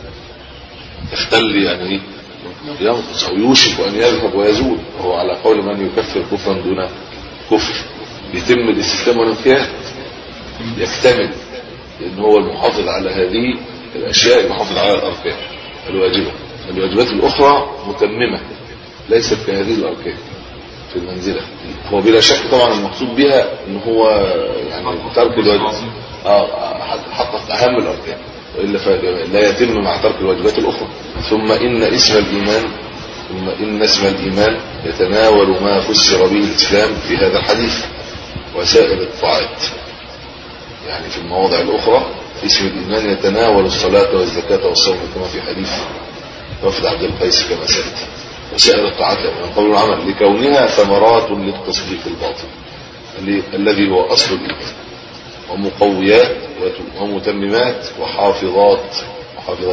يختل يعني ايه ينقص أو يوشك أن يذهب ويزول وهو على قول من يكفر كفرا دون كفر يتم الاستسلام والانقياد يكتمل لأن هو المحافظ على هذه الأشياء المحافظ على الأركان الواجبة الواجبات الأخرى متممة ليست كهذه الأركان في المنزلة هو بلا شك طبعا المقصود بها ان هو يعني ترك الواجب اه حقق اهم الاركان والا لا يتم مع ترك الواجبات الاخرى ثم ان اسم الايمان ثم ان اسم الايمان يتناول ما فسر به الاسلام في هذا الحديث وسائر الطاعات يعني في المواضع الاخرى اسم الايمان يتناول الصلاه والزكاه والصوم كما في حديث وفد عبد القيس كما سياتي وسائر الطاعات من قول العمل لكونها ثمرات للتصديق الباطن الذي هو اصل الايمان ومقويات ومتممات وحافظات وحافظات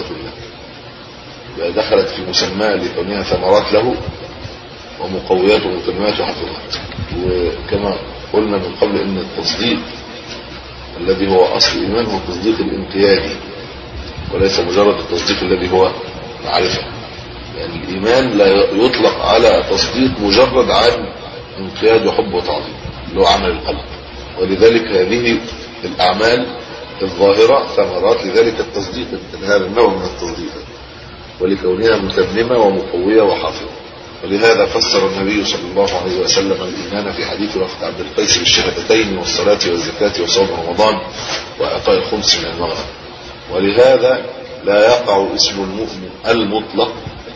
له دخلت في مسمى لكونها ثمرات له ومقويات ومتممات وحافظات وكما قلنا من قبل ان التصديق الذي هو اصل الايمان هو التصديق الانقيادي وليس مجرد التصديق الذي هو معرفه يعني الايمان لا يطلق على تصديق مجرد عن انقياد وحب وتعظيم اللي هو عمل القلب ولذلك هذه الاعمال الظاهرة ثمرات لذلك التصديق هذا النوع من التصديق ولكونها متممة ومقوية وحافظة ولهذا فسر النبي صلى الله عليه وسلم الإيمان في حديث وفد عبد القيس بالشهادتين والصلاة والزكاة وصوم رمضان وإعطاء الخمس من المغرب ولهذا لا يقع اسم المؤمن المطلق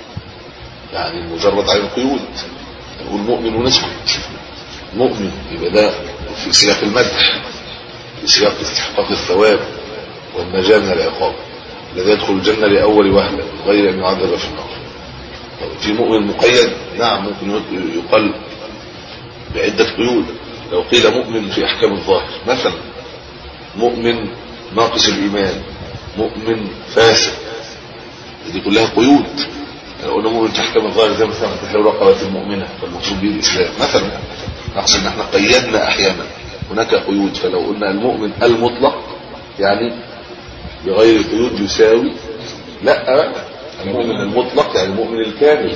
يعني مجرد عن القيود نقول مؤمن ونسكت مؤمن يبقى ده في سياق المدح في سياق استحقاق الثواب والنجاة من العقاب الذي يدخل الجنة لأول وهلة غير أن يعذب في النار في مؤمن مقيد نعم ممكن يقال بعدة قيود لو قيل مؤمن في أحكام الظاهر مثلا مؤمن ناقص الإيمان مؤمن فاسق دي كلها قيود لو قلنا مؤمن في أحكام الظاهر زي مثلا تحرير رقبة المؤمنة فالمقصود به الإسلام مثلا نقصد ان احنا قيدنا أحيانا هناك قيود فلو قلنا المؤمن المطلق يعني بغير قيود يساوي لا المؤمن المطلق يعني المؤمن الكامل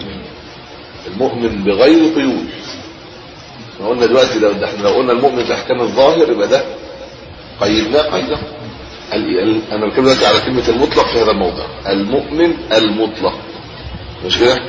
المؤمن بغير قيود احنا قلنا دلوقتي لو احنا لو قلنا المؤمن في احكام الظاهر يبقى ده قيدناه قيدا انا بتكلم دلوقتي على كلمه المطلق في هذا الموضع المؤمن المطلق مش كده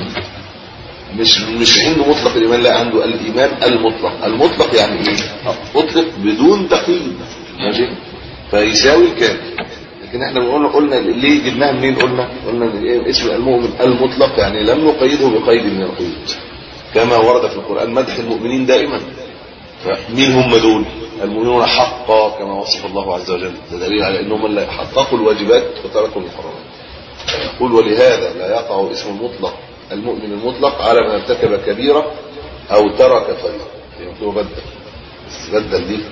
مش مش عنده مطلق الايمان لا عنده الايمان المطلق المطلق يعني ايه اطلق بدون تقييد ماشي فيساوي الكامل لكن احنا قلنا قلنا ليه جبناها منين قلنا قلنا اسم المؤمن المطلق يعني لم نقيده بقيد من القيود كما ورد في القران مدح المؤمنين دائما فمين هم دول المؤمنون حقا كما وصف الله عز وجل ده دليل على انهم اللي حققوا الواجبات وتركوا المحرمات يقول ولهذا لا يقع اسم المطلق المؤمن المطلق على من ارتكب كبيرة او ترك فريضة يمكن بدل بس بدل دي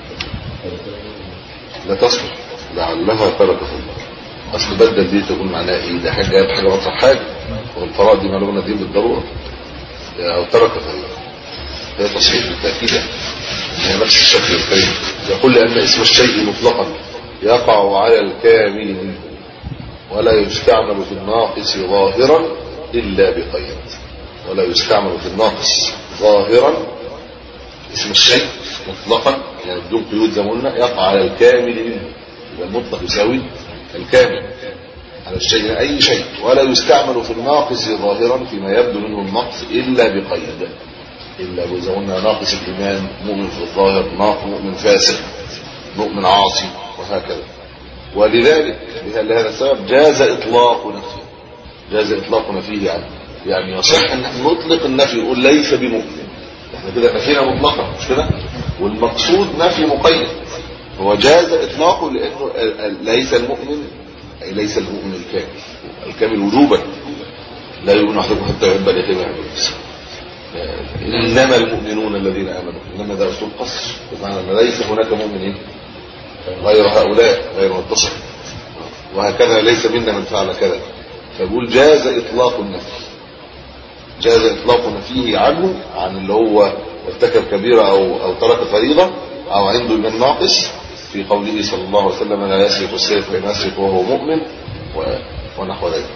لا تصلح لعلها ترك فريضة اصل بدل دي تكون معناها ايه ده حاجة جايب حاجة مطرح حاجة والفرائض دي معلومة دين بالضرورة او ترك فريضة ده تصحيح بالتأكيد هي نفس الشكل الكريم يقول لأن اسم الشيء مطلقا يقع على الكامل منه ولا يستعمل في الناقص ظاهرا إلا بقيد ولا يستعمل في الناقص ظاهرا اسم الشيء مطلقا يعني بدون قيود زي ما قلنا يقع على الكامل منه يبقى المطلق يساوي الكامل على الشيء أي شيء ولا يستعمل في الناقص ظاهرا فيما يبدو منه النقص إلا بقيد إلا إذا قلنا ناقص الإيمان مؤمن في الظاهر ناقص مؤمن فاسق مؤمن عاصي وهكذا ولذلك لهذا السبب جاز إطلاق نفسه جاز إطلاق نفيه عنه يعني يصح أن نطلق النفي نقول ليس بمؤمن احنا كده نفينا مطلقا مش كده والمقصود نفي مقيد هو جاز إطلاقه لأنه ليس المؤمن أي ليس المؤمن الكامل الكامل وجوبا لا يؤمن أحدكم حتى يحب أن يتبع إنما المؤمنون الذين آمنوا إنما ده أسلوب قصر بمعنى أن ليس هناك مؤمنين غير هؤلاء غير متصل وهكذا ليس منا من فعل كذا فيقول جاز إطلاق النفي جاز إطلاق نفيه عنه عن اللي هو ارتكب كبيرة أو, أو ترك فريضة أو عنده من ناقص في قوله صلى الله عليه وسلم لا يسرق السيف فإن يسرق وهو مؤمن ونحو ذلك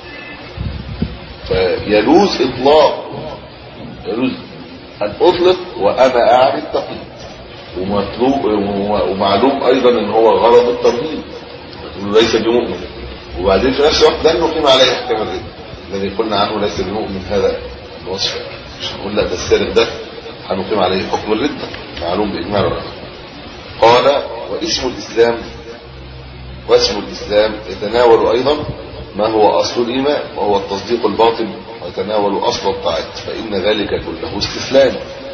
فيجوز إطلاق يجوز أن أطلق وأنا أعرف التقييد ومطلوب ومعلوم أيضا أن هو غرض الترهيب ليس بمؤمن وبعدين في نفس الوقت لن نقيم عليه احكام الرد الذي قلنا عنه ليس بمؤمن هذا الوصف مش هنقول لا ده السارق ده هنقيم عليه حكم الردة معلوم بإجماع العلماء قال واسم الإسلام واسم الإسلام يتناول أيضا ما هو أصل الإيمان وهو التصديق الباطن ويتناول أصل الطاعات فإن ذلك كله استسلام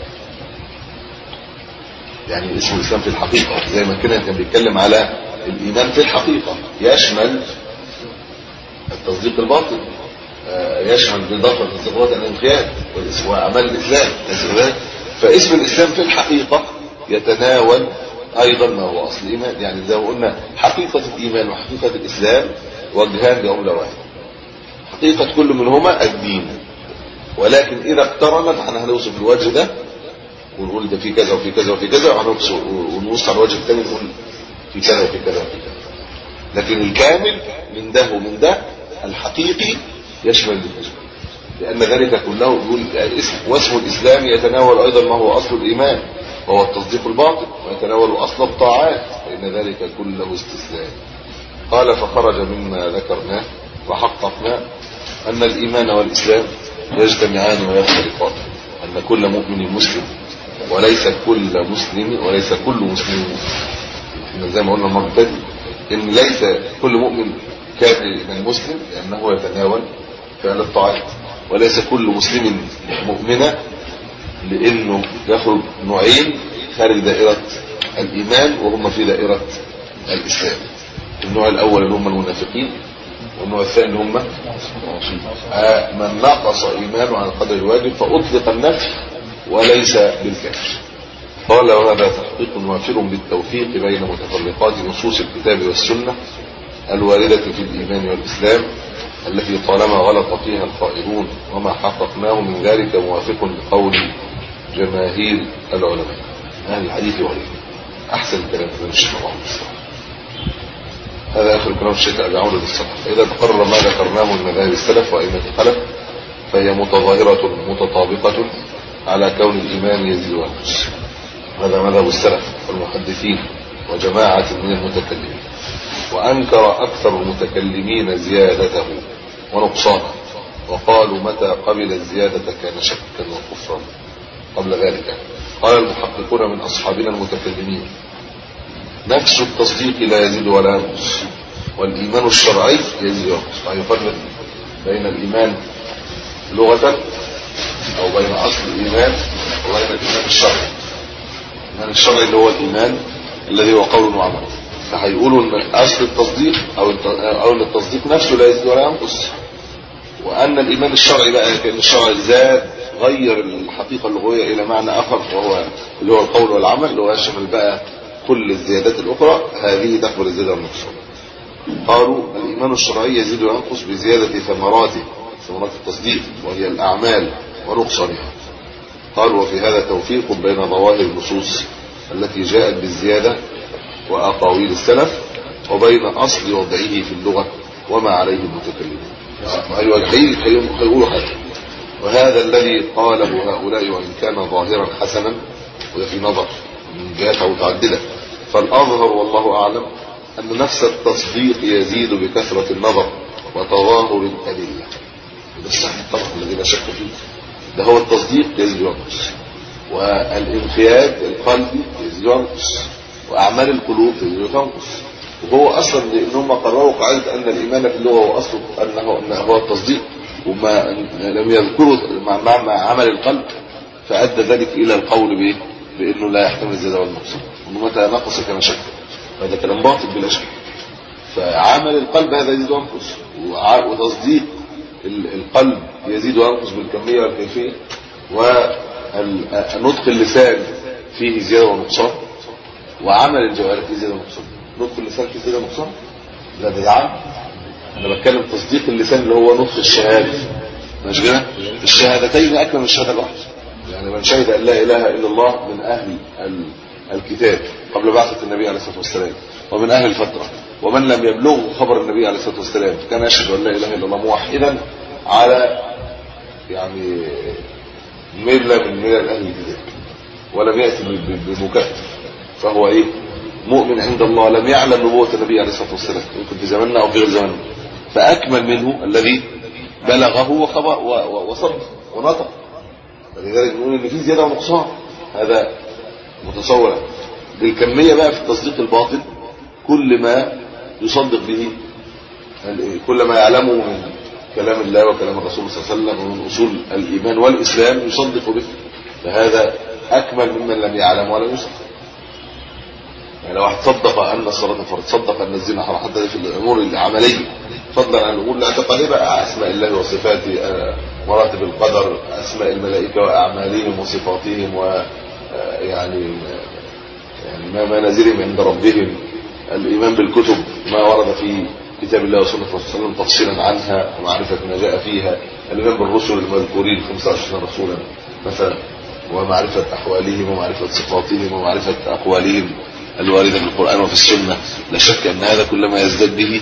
يعني اسم الإسلام في الحقيقة زي ما كنا كان بيتكلم على الإيمان في الحقيقة يشمل التصديق الباطن يشمل بالضبط التصديقات الانقياد وأعمال الإسلام فاسم الإسلام في الحقيقة يتناول أيضا ما هو أصل الإيمان يعني زي ما قلنا حقيقة الإيمان وحقيقة الإسلام وجهان لعملة واحدة حقيقة كل منهما الدين ولكن إذا اقترنت احنا هنوصف الوجه ده ونقول ده في كذا وفي كذا وفي كذا ونبص على الوجه الثاني نقول في كذا وفي كذا وفي كذا لكن الكامل من ده ومن ده الحقيقي يشمل الاثنين لأن ذلك كله يقول اسم واسم الإسلام يتناول أيضا ما هو أصل الإيمان وهو التصديق الباطن ويتناول أصل الطاعات فإن ذلك كله استسلام قال فخرج مما ذكرناه وحققنا أن الإيمان والإسلام يجتمعان ويختلفان أن كل مؤمن مسلم وليس كل مسلم وليس كل مسلم مسلم زي ما قلنا المرة الثانية إن ليس كل مؤمن كافر من مسلم لأنه يتناول فعل الطاعات وليس كل مسلم مؤمنة لأنه يخرج نوعين خارج دائرة الإيمان وهم في دائرة الإسلام النوع الأول اللي هم المنافقين والنوع الثاني اللي هم من نقص إيمانه عن قدر الواجب فأطلق النفي وليس بالكافر قال وهذا تحقيق وافر بالتوفيق بين متفرقات نصوص الكتاب والسنة الواردة في الإيمان والإسلام التي طالما غلط فيها القائلون وما حققناه من ذلك موافق لقول جماهير العلماء أهل الحديث وغيرهم أحسن كلام من الشيخ محمد هذا آخر كلام الشيخ أبي عمرو الصلاح فإذا تقرر ما ذكرناه من مذاهب السلف وأئمة الخلف فهي متظاهرة متطابقة على كون الإيمان يزيد وينقص هذا مذهب السلف والمحدثين وجماعة من المتكلمين وأنكر أكثر المتكلمين زيادته ونقصانه وقالوا متى قبل الزيادة كان شكا وكفرا قبل ذلك قال المحققون من أصحابنا المتكلمين نفس التصديق لا يزيد ولا ينقص والإيمان الشرعي يزيد وينقص فيفرق بين الإيمان لغة أو بين أصل الإيمان وبين الإيمان الشرعي الإيمان الشرعي اللي هو الإيمان الذي هو قول وعمل فهيقولوا ان اصل التصديق او او ان التصديق نفسه لا يزيد ولا ينقص وان الايمان الشرعي بقى كان الشرع زاد غير الحقيقه اللغويه الى معنى اخر وهو اللي هو القول والعمل اللي هو يشمل بقى كل الزيادات الاخرى هذه تقبل الزياده والنقصان قالوا الايمان الشرعي يزيد وينقص بزياده ثمراته ثمرات التصديق وهي الاعمال ونقصانها قالوا وفي هذا توفيق بين ظواهر النصوص التي جاءت بالزياده وأقاويل السلف وبين أصل وضعه في اللغة وما عليه المتكلمون أيوة هيقولوا حاجة وهذا الذي قاله هؤلاء وإن كان ظاهرا حسنا وده في نظر من جهات متعددة فالأظهر والله أعلم أن نفس التصديق يزيد بكثرة النظر وتظاهر الأدلة ده الصحيح طبعا الذي لا شك فيه ده هو التصديق يزيد وينقص والانقياد القلبي يزيد وينقص وأعمال القلوب يزيد وتنقص وهو أصلا لأنهم قرروا قاعدة أن الإيمان في اللغة هو أصله أنه, أنه هو التصديق وما لم يذكروا مع, مع, مع عمل القلب فأدى ذلك إلى القول بإيه؟ بأنه لا يحتمل الزيادة والنقصان وأنه متى نقص كان شك هذا كلام باطل بلا شك فعمل القلب هذا يزيد وينقص وع- وتصديق ال- القلب يزيد وينقص بالكمية والكيفية ونطق اللسان فيه زيادة ونقصان وعمل الجوارح فيه زيادة ونقصان نطق اللسان فيه زيادة ونقصان لا ده يعم انا بتكلم تصديق اللسان اللي هو نطق الشهادة مش كده الشهادتين اكمل من الشهادة الواحدة يعني من شهد ان لا اله الا الله من اهل ال- الكتاب قبل بعثة النبي عليه الصلاة والسلام ومن اهل الفترة ومن لم يبلغه خبر النبي عليه الصلاة والسلام كان يشهد ان لا اله الا الله موحدا على يعني ملة من ملل اهل الكتاب ولم يأتي ب- ب- بمكافأة فهو ايه مؤمن عند الله لم يعلم نبوة النبي عليه الصلاة والسلام يمكن في زماننا او في غير زماننا فاكمل منه الذي بلغه وخبر و- و- وصدق ونطق فلذلك نقول ان في زياده ونقصان هذا متصور بالكميه بقى في التصديق الباطل كل ما يصدق به ال- كل ما يعلمه من كلام الله وكلام الرسول صلى الله عليه وسلم ومن اصول الايمان والاسلام يصدق به فهذا اكمل ممن لم يعلم ولم يصدق يعني لو واحد صدق ان الصلاه فرض صدق ان الزنا حرام حتى في الامور العمليه فضلا عن الامور الاعتقاديه بقى اسماء الله وصفاته آه، مراتب القدر اسماء الملائكه واعمالهم وصفاتهم و آه، يعني يعني ما منازلهم عند ربهم الايمان بالكتب ما ورد في كتاب الله وسنه الرسول صلى الله عليه وسلم تفصيلا عنها ومعرفه ما جاء فيها الايمان بالرسل المذكورين 25 رسولا مثلا ومعرفة أحوالهم ومعرفة صفاتهم ومعرفة أقوالهم الواردة في القرآن وفي السنة لا شك أن هذا كلما يزداد به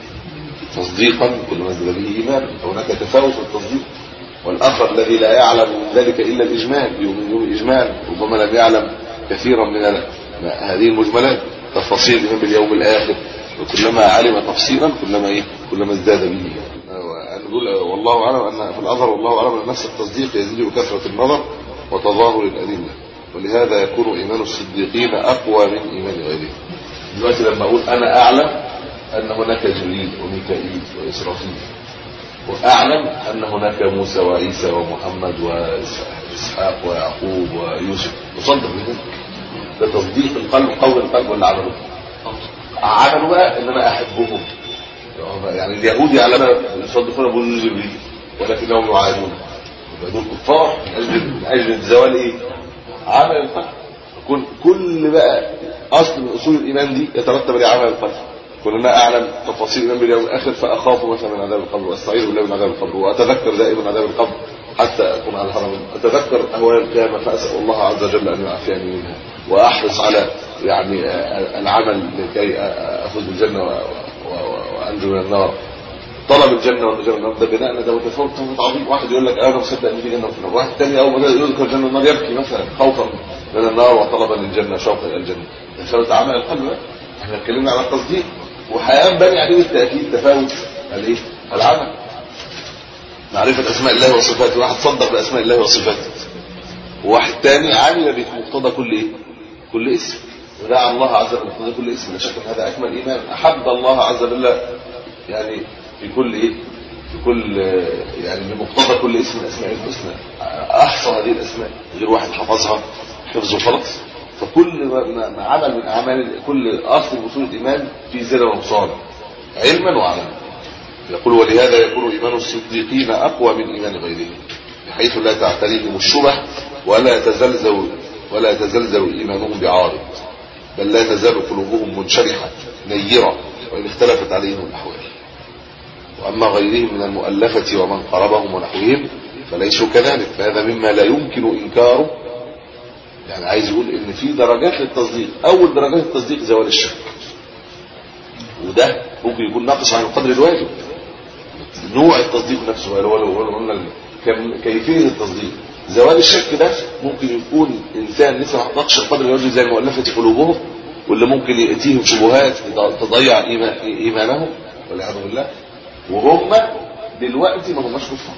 تصديقا كلما يزداد به إيمانا فهناك تفاوت في التصديق والآخر الذي لا يعلم من ذلك إلا الإجمال يؤمن بالإجمال ربما لم يعلم كثيرا من ال- هذه المجملات تفاصيل الإيمان باليوم الآخر وكلما علم تفصيلا كلما إيه كلما ازداد به نقول والله أعلم أن في الأظهر والله أعلم أن نفس التصديق يزيد بكثرة النظر وتظاهر الأدلة ولهذا يكون إيمان الصديقين أقوى من إيمان غيرهم دلوقتي لما أقول أنا أعلم أن هناك جبريل وميكائيل وإسرافيل وأعلم أن هناك موسى وعيسى ومحمد وإسحاق ويعقوب ويوسف مصدق بذلك ده تصديق القلب قول القلب ولا عمله عمله بقى ان انا احبهم يعني اليهود يعلمون يصدقون بوجود جبريل ولكنهم يعادون يبقى دول كفار من اجل من اجل زوال ايه عمل القلب كل كل بقى اصل من اصول الايمان دي يترتب عليه عمل القلب كل انا اعلم تفاصيل الايمان باليوم الاخر فاخاف مثلا من عذاب القبر واستعيذ بالله من عذاب القبر واتذكر دائما عذاب القبر حتى اكون على الهرم اتذكر اهوال القيامه فاسال الله عز وجل ان يعافيني منها واحرص على يعني العمل لكي افوز بالجنه و- و- وانجو من النار طلب الجنه والنجاه من النار ده بناء ده متفاوت تفاوت عظيم واحد يقول لك انا مصدق ان في جنه وفي نار واحد ثاني اول ما يذكر الجنه والنار يبكي مثلا خوفا من النار وطلبا للجنه شوقا الى الجنه ده تفاوت عمل القلب بقى. احنا اتكلمنا على التصديق وهينبني عليه بالتاكيد تفاوت الايه العمل معرفه اسماء الله وصفاته واحد صدق باسماء الله وصفاته وواحد تاني عمل بمقتضى كل ايه كل اسم ودعا الله عز وجل بمقتضى كل اسم لا شك ان هذا اكمل ايمان احب الله عز وجل يعني في كل ايه في كل آه، يعني بمقتضى كل اسم من اسماء الحسنى احصى هذه الاسماء غير واحد حفظها حفظه خلاص فكل ما ما- ما عمل من اعمال كل اصل من اصول الايمان في زنا ونقصان علما وعملا يقول ولهذا يكون ايمان الصديقين اقوى من ايمان غيرهم بحيث لا تعتريهم الشبه ولا يتزلزل ولا يتزلزل ايمانهم بعارض بل لا تزال قلوبهم منشرحه نيره وان اختلفت عليهم الاحوال واما غيرهم من المؤلفه ومن قربهم ونحوهم فليسوا كذلك فهذا مما لا يمكن انكاره يعني عايز يقول ان في درجات للتصديق اول درجات التصديق زوال الشك وده ممكن يكون ناقص عن القدر الواجب نوع التصديق نفسه اللي هو لو قلنا ال- كم- كيفيه التصديق زوال الشك ده ممكن يكون انسان لسه ما حققش القدر الواجب زي المؤلفه قلوبهم واللي ممكن يأتيهم شبهات تضيع إيمان- إيمانهم والعياذ بالله وهم دلوقتي ما هماش كفار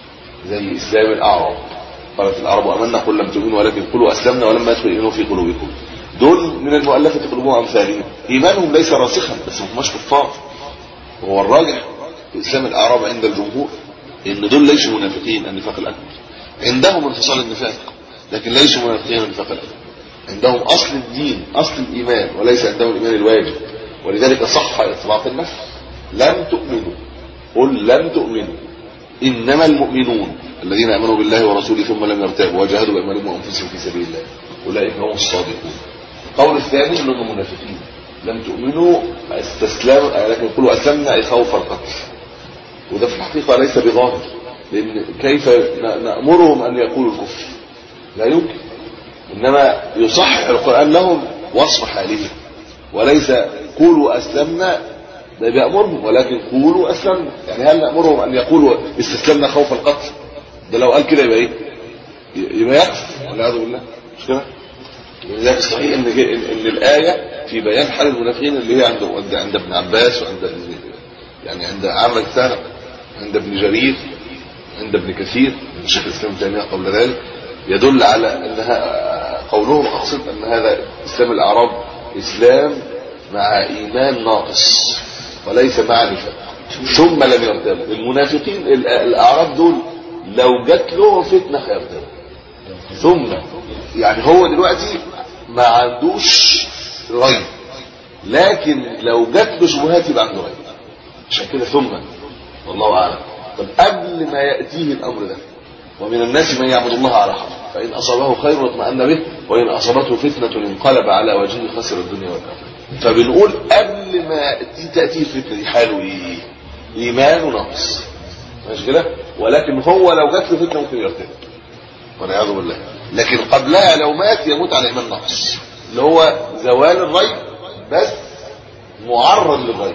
زي إسلام الأعراب قالت الأعراب أمنا قل لم تؤمنوا ولكن قلوا أسلمنا ولما يدخل الإيمان في قلوبكم دول من المؤلفة قلوبهم أمثالهم إيمانهم ليس راسخا بس ما هماش كفار وهو الراجح في إسلام الأعراب عند الجمهور إن دول ليسوا منافقين النفاق الأكبر عندهم انفصال النفاق لكن ليسوا منافقين النفاق الأكبر عندهم أصل الدين أصل الإيمان وليس عندهم الإيمان الواجب ولذلك صح إطلاق النفس لم تؤمنوا قل لم تؤمنوا إنما المؤمنون الذين آمنوا بالله ورسوله ثم لم يرتابوا وجاهدوا بأموالهم وأنفسهم في سبيل الله أولئك هم الصادقون القول الثاني أنهم منافقين لم تؤمنوا استسلام لكن يقولوا أسلمنا أي خوف القتل وده في الحقيقة ليس بظاهر لأن كيف ن- نأمرهم أن يقولوا الكفر لا يمكن إنما يصحح القرآن لهم وصف حالهم وليس قولوا أسلمنا ده بيأمرهم ولكن قولوا أسلمنا يعني هل نأمرهم أن يقولوا استسلمنا خوف القتل ده لو قال كده يبقى إيه يبقى يكفر والعياذ بالله مش كده لذلك الصحيح ان ان إن الايه في بيان حال المنافقين اللي هي عند عند, عند ابن عباس وعند يعني عند عامة سنة عند ابن جرير عند ابن كثير من شيخ الاسلام تيميه قبل ذلك يدل على انها قولهم اقصد ان هذا اسلام الاعراب اسلام مع ايمان ناقص وليس مع نفاق ثم لم يرتابوا المنافقين ال- الاعراب دول لو جت لهم فتنه هيرتابوا ثم يعني هو دلوقتي ما عندوش غيب لكن لو جات له شبهات يبقى عنده غيب عشان كده ثم والله اعلم طب قبل ما ياتيه الامر ده ومن الناس من يعبد الله على حرف فان اصابه خير اطمأن به وان اصابته فتنه انقلب على وجهه خسر الدنيا والاخره فبنقول قبل ما تي- تاتيه الفتنه دي حاله ايه؟ ايمان ونقص ماشي كده ولكن هو لو جات له فتنه ممكن يرتد والعياذ بالله لكن قبلها لو مات يموت على ايمان نقص اللي هو زوال الريب بس معرض للريب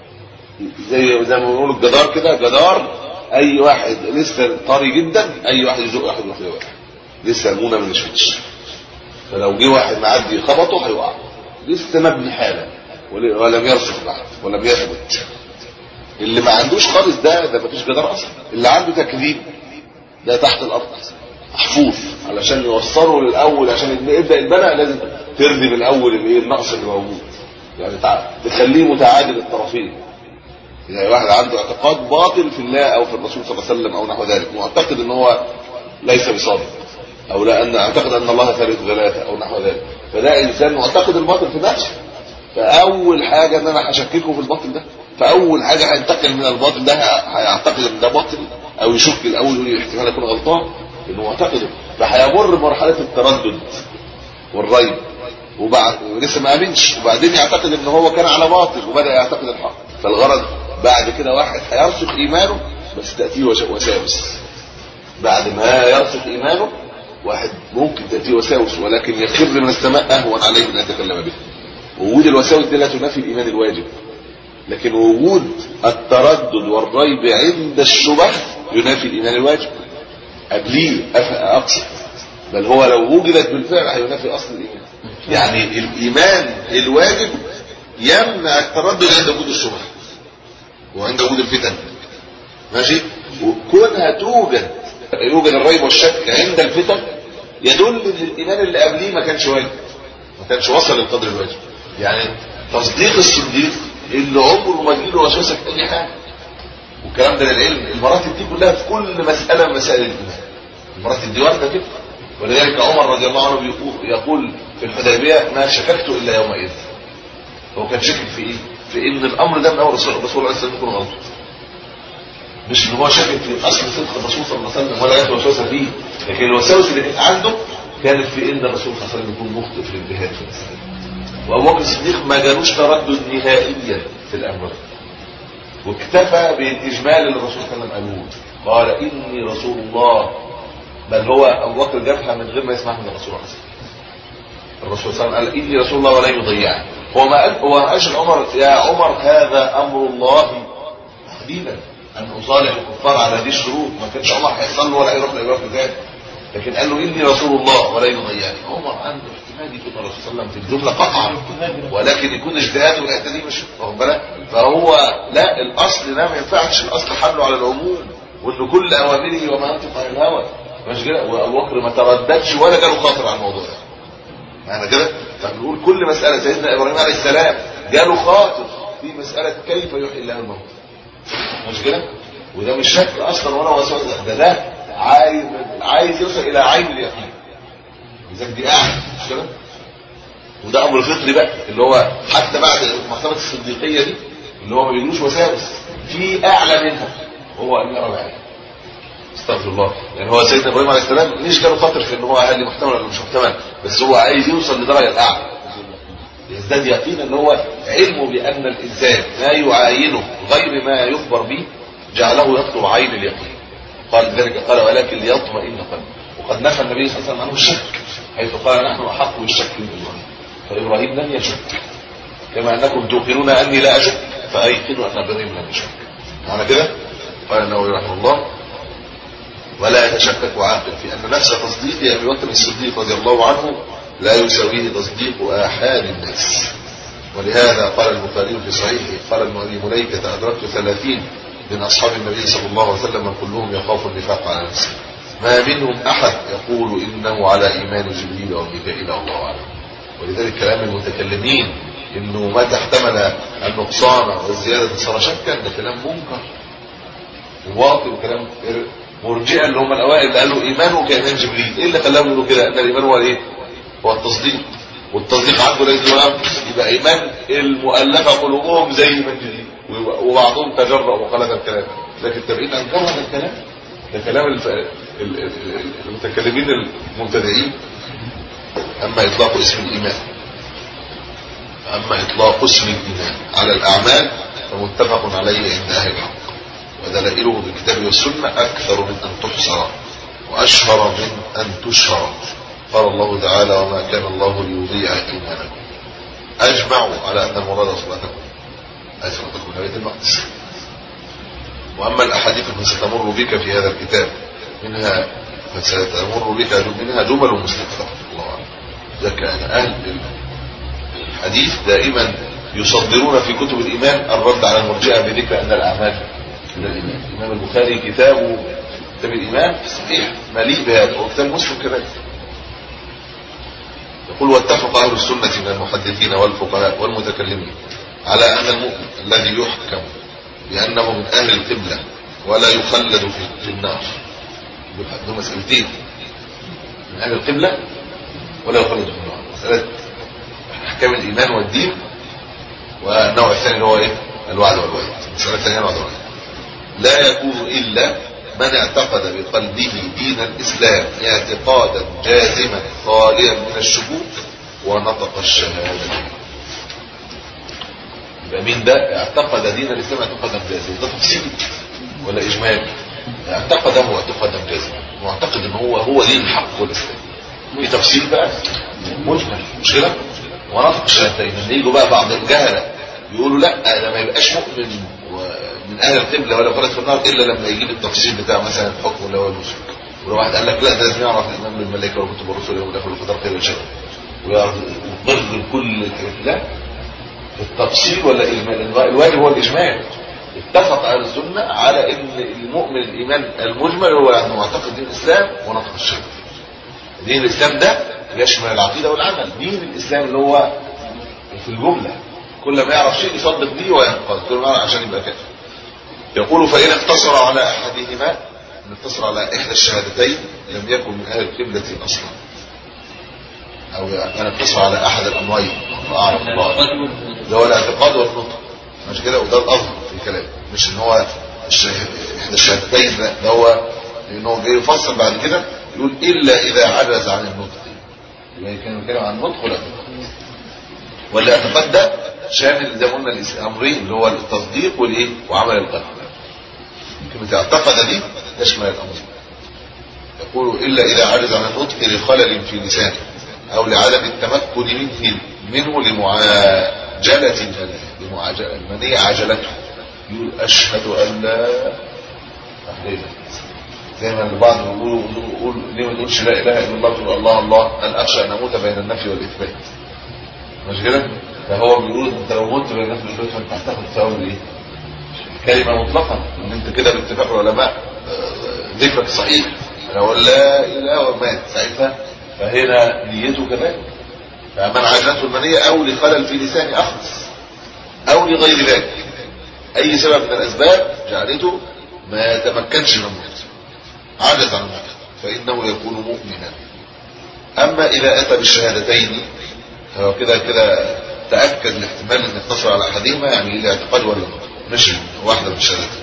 زي زي ما بنقول الجدار كده جدار اي واحد لسه طري جدا اي واحد يزق واحد يروح يوقع لسه المونه ما نشفتش فلو جه واحد معدي خبطه هيوقع لسه مبني حالا ول- ولم يرسخ بعد ولم يثبت اللي ما عندوش خالص ده ده مفيش جدار اصلا اللي عنده تكذيب ده تحت الارض محفوظ علشان يوصله للاول عشان يبدا يبدأ البناء لازم تردم الاول الايه النقص اللي موجود يعني تع- تخليه متعادل الطرفين يعني واحد عنده اعتقاد باطل في الله او في الرسول صلى الله عليه وسلم او نحو ذلك معتقد ان هو ليس بصادق او لا ان اعتقد ان الله ثالث ثلاثه او نحو ذلك فده انسان معتقد الباطل في نفسه فاول حاجه ان انا هشككه في الباطل ده فاول حاجه هينتقل من الباطل ده ه- هيعتقد ان ده باطل او يشك الاول يقول احتمال اكون غلطان انه معتقده فهيمر مرحله التردد والريب وبعد ولسه ما امنش وبعدين يعتقد ان هو كان على باطل وبدا يعتقد الحق فالغرض بعد كده واحد هيرسخ ايمانه بس تاتيه وش- وساوس بعد ما يرسخ ايمانه واحد ممكن تاتيه وساوس ولكن يخر من السماء اهون عليه من ان يتكلم به وجود الوساوس دي لا تنافي الايمان الواجب لكن وجود التردد والريب عند الشبه ينافي الايمان الواجب قبليه أف- اقصد بل هو لو وجدت بالفعل هينافي اصل الايمان يعني الايمان الواجب يمنع التردد عند وجود الشبهه وعند وجود الفتن ماشي وكونها توجد يوجد الريب والشك عند الفتن يدل ان الايمان اللي قبليه ما كانش واجب ما كانش وصل للقدر الواجب يعني تصديق الصديق اللي عمره ما تجيله وسوسه في اي حاجه والكلام ده للعلم المراتب دي كلها في كل مساله من مسائل الايمان المراتب دي وارده كده ولذلك عمر رضي الله عنه بيقول, يقول في الحديبيه ما شككت الا يومئذ هو كان شاكك في ايه؟ في ان الامر ده من اول رسول الرسول عليه الصلاه والسلام يكون غلط مش ان هو شاكك في اصل صدق الرسول صلى الله عليه وسلم ولا يأتي وسوسه فيه لكن الوساوس اللي كانت عنده كانت في ان الرسول صلى الله عليه وسلم يكون مخطئ في الانتهاء في المسألة وابو بكر الصديق ما جالوش تردد نهائيا في الامر واكتفى بالاجمال اللي الرسول صلى الله عليه وسلم قالوه قال اني رسول الله بل هو ابو بكر جابها من غير ما يسمعها من الرسول عليه الصلاه والسلام الرسول صلى الله عليه وسلم قال اني رسول الله ولا يضيعني هو ما قال هو ما قالش لعمر يا عمر هذا امر الله تحديدا ان اصالح الكفار على هذه الشروط ما كانش عمر هيصلي ولا يروح لابي بكر ذلك لكن قال له اني رسول الله ولا يضيعني عمر عنده احتمال يكون الرسول صلى الله عليه وسلم في الجمله قطعا ولكن يكون اجتهاده الحته دي مش واخد بالك فهو لا الاصل ده ما ينفعش الاصل حمله على العموم وان كل اوامره وما ينطق عن الهوى مش كده وابو بكر ما ترددش ولا جاله خاطر على الموضوع ده معنى كده فبنقول كل مساله سيدنا ابراهيم عليه السلام جاله خاطر في مساله كيف يحيي الله الموت مش كده وده مش شك اصلا ولا وسوسه ده ده عايز عايز يوصل الى عين اليقين لذلك دي اعلى مش كده وده امر فطري بقى اللي هو حتى بعد مرتبه الصديقيه دي اللي هو ما بيجيلوش وساوس في اعلى منها هو ان يرى بعينه استغفر الله يعني هو سيدنا ابراهيم عليه السلام ليش جاله خطر في ان هو هل محتمل ولا مش محتمل بس هو عايز يوصل لدرجه الاعلى يزداد يقينا ان هو علمه بان الانسان ما يعاينه غير ما يخبر به جعله يطلب عين اليقين قال ذلك قال ولكن ليطمئن قلبه وقد نفى النبي صلى الله عليه وسلم عنه الشك حيث قال نحن احق بالشك من ابراهيم فابراهيم لم يشك كما انكم توقنون اني لا اشك فايقنوا ان ابراهيم لم يشك معنى كده قال النووي رحمه الله ولا يتشكك عاقل في ان نفس تصديق ابي بكر الصديق رضي الله عنه لا يساويه تصديق احاد الناس ولهذا قال البخاري في صحيحه قال ابن مليكه ادركت ثلاثين من اصحاب النبي صلى الله عليه وسلم كلهم يخاف النفاق على نفسه ما منهم احد يقول انه على ايمان جبريل او ميكائيل الله اعلم ولذلك كلام المتكلمين انه متى احتمل النقصان والزياده صار شكا ده كلام منكر وباطل وكلام مرجئه اللي هم الاوائل اللي قالوا ايمانه كايمان جبريل ايه اللي خلاهم يقولوا كده ان الايمان هو ايه هو التصديق والتصديق عنده ليس يبقى ايمان المؤلفه قلوبهم زي ايمان جبريل وبعضهم تجرأ وقال الكلام لكن التابعين انكروا هذا الكلام ده كلام الف... المتكلمين المبتدئين اما اطلاق اسم الايمان اما اطلاق اسم الايمان على الاعمال فمتفق عليه عند اهل الحق ودلائله بالكتاب والسنه اكثر من ان تحصر واشهر من ان تشهر قال الله تعالى وما كان الله ليضيع ايمانكم اجمعوا على ان المراد صلاتكم اي صلاتكم بيت المقدس واما الاحاديث فستمر بك في هذا الكتاب منها فستمر بك منها جمل مستقفه الله اعلم ذلك ان اهل الحديث دائما يصدرون في كتب الايمان الرد على المرجئه بذكر ان الاعمال من الايمان الامام البخاري كتابه كتاب الايمان صحيح مليء بهذا وكتاب مسلم كذلك يقول واتفق اهل السنه من المحدثين والفقهاء والمتكلمين على ان المؤمن الذي يحكم بانه من اهل القبله ولا يخلد في النار دول مسألتين من اهل القبله ولا يخلد في النار مساله احكام الايمان والدين والنوع الثاني اللي هو ايه الوعد والوعيد المساله الثانيه الوعد والوعيد لا يكون الا من اعتقد بقلبه دين الاسلام اعتقادا جازما خاليا من الشكوك ونطق الشهاده يبقى مين ده اعتقد دين الاسلام اعتقادا جازما ده تفصيل ولا اجمال اعتقد هو اعتقادا جازما معتقد ان هو هو دين الحق والاسلام في تفصيل بقى مجمل مش كده ونطق الشهادتين لما يجوا بقى بعض الجهله يقولوا لا ده ما يبقاش مؤمن من اهل القبله ولا خالد في النار الا لما يجيب التفصيل بتاع مثلا الحكم اللي هو المشرك ولو واحد قال لك لا ده لازم يعرف الامام الملائكه والكتب والرسل يوم الاخر والقدر خير وشر ويعرف يقر كل لا التفصيل ولا الاجمال الواجب هو الاجمال اتفق اهل السنه على ان المؤمن الايمان المجمل هو يعني معتقد دين الاسلام ونطق الشرك دين الاسلام ده يشمل العقيده والعمل دين الاسلام اللي هو في الجمله كل ما يعرف شيء يصدق به وينقض كل ما عشان يبقى كافر يقول فإن اقتصر على أحدهما إن اقتصر على إحدى الشهادتين لم يكن من أهل القبلة أصلا أو أن اقتصر على أحد الأمرين أعرف الله اللي هو الاعتقاد والنطق مش كده وده الأفضل في الكلام مش إن هو إحدى الشهادتين لا ده هو لأنه جاي يفصل بعد كده يقول إلا إذا عجز عن النطق يبقى كان بيتكلم عن النطق والاعتقاد والاعتقاد ده شامل زي ما قلنا الامرين اللي هو التصديق والايه وعمل القلب كلمه اعتقد دي تشمل الامر يقول الا اذا عجز عن النطق لخلل في لسانه او لعدم التمكن منه منه لمعاجله المنيه لمعاجله المنيه عجلته يقول اشهد ان لا اله زي ما البعض بيقولوا يقول ليه ما تقولش لا اله الا الله تقول الله الله ان اخشى ان اموت بين النفي والاثبات مش كده فهو بيقول انت لو مت بين النفي والاثبات فانت هتاخد ثواب ايه كلمه مطلقه ان انت كده باتفاق العلماء آه، ذكرك صحيح لو لا اله ومات ساعتها فهنا نيته كذلك فمن عجلته المنيه او لخلل في لسان اخلص او لغير ذلك اي سبب من الاسباب جعلته ما يتمكنش من الموت عجز عن الموت فانه يكون مؤمنا اما اذا اتى بالشهادتين فهو كده كده تاكد الاحتمال ان يقتصر على احدهما يعني الاعتقاد والنطق مش واحده من الشهادتين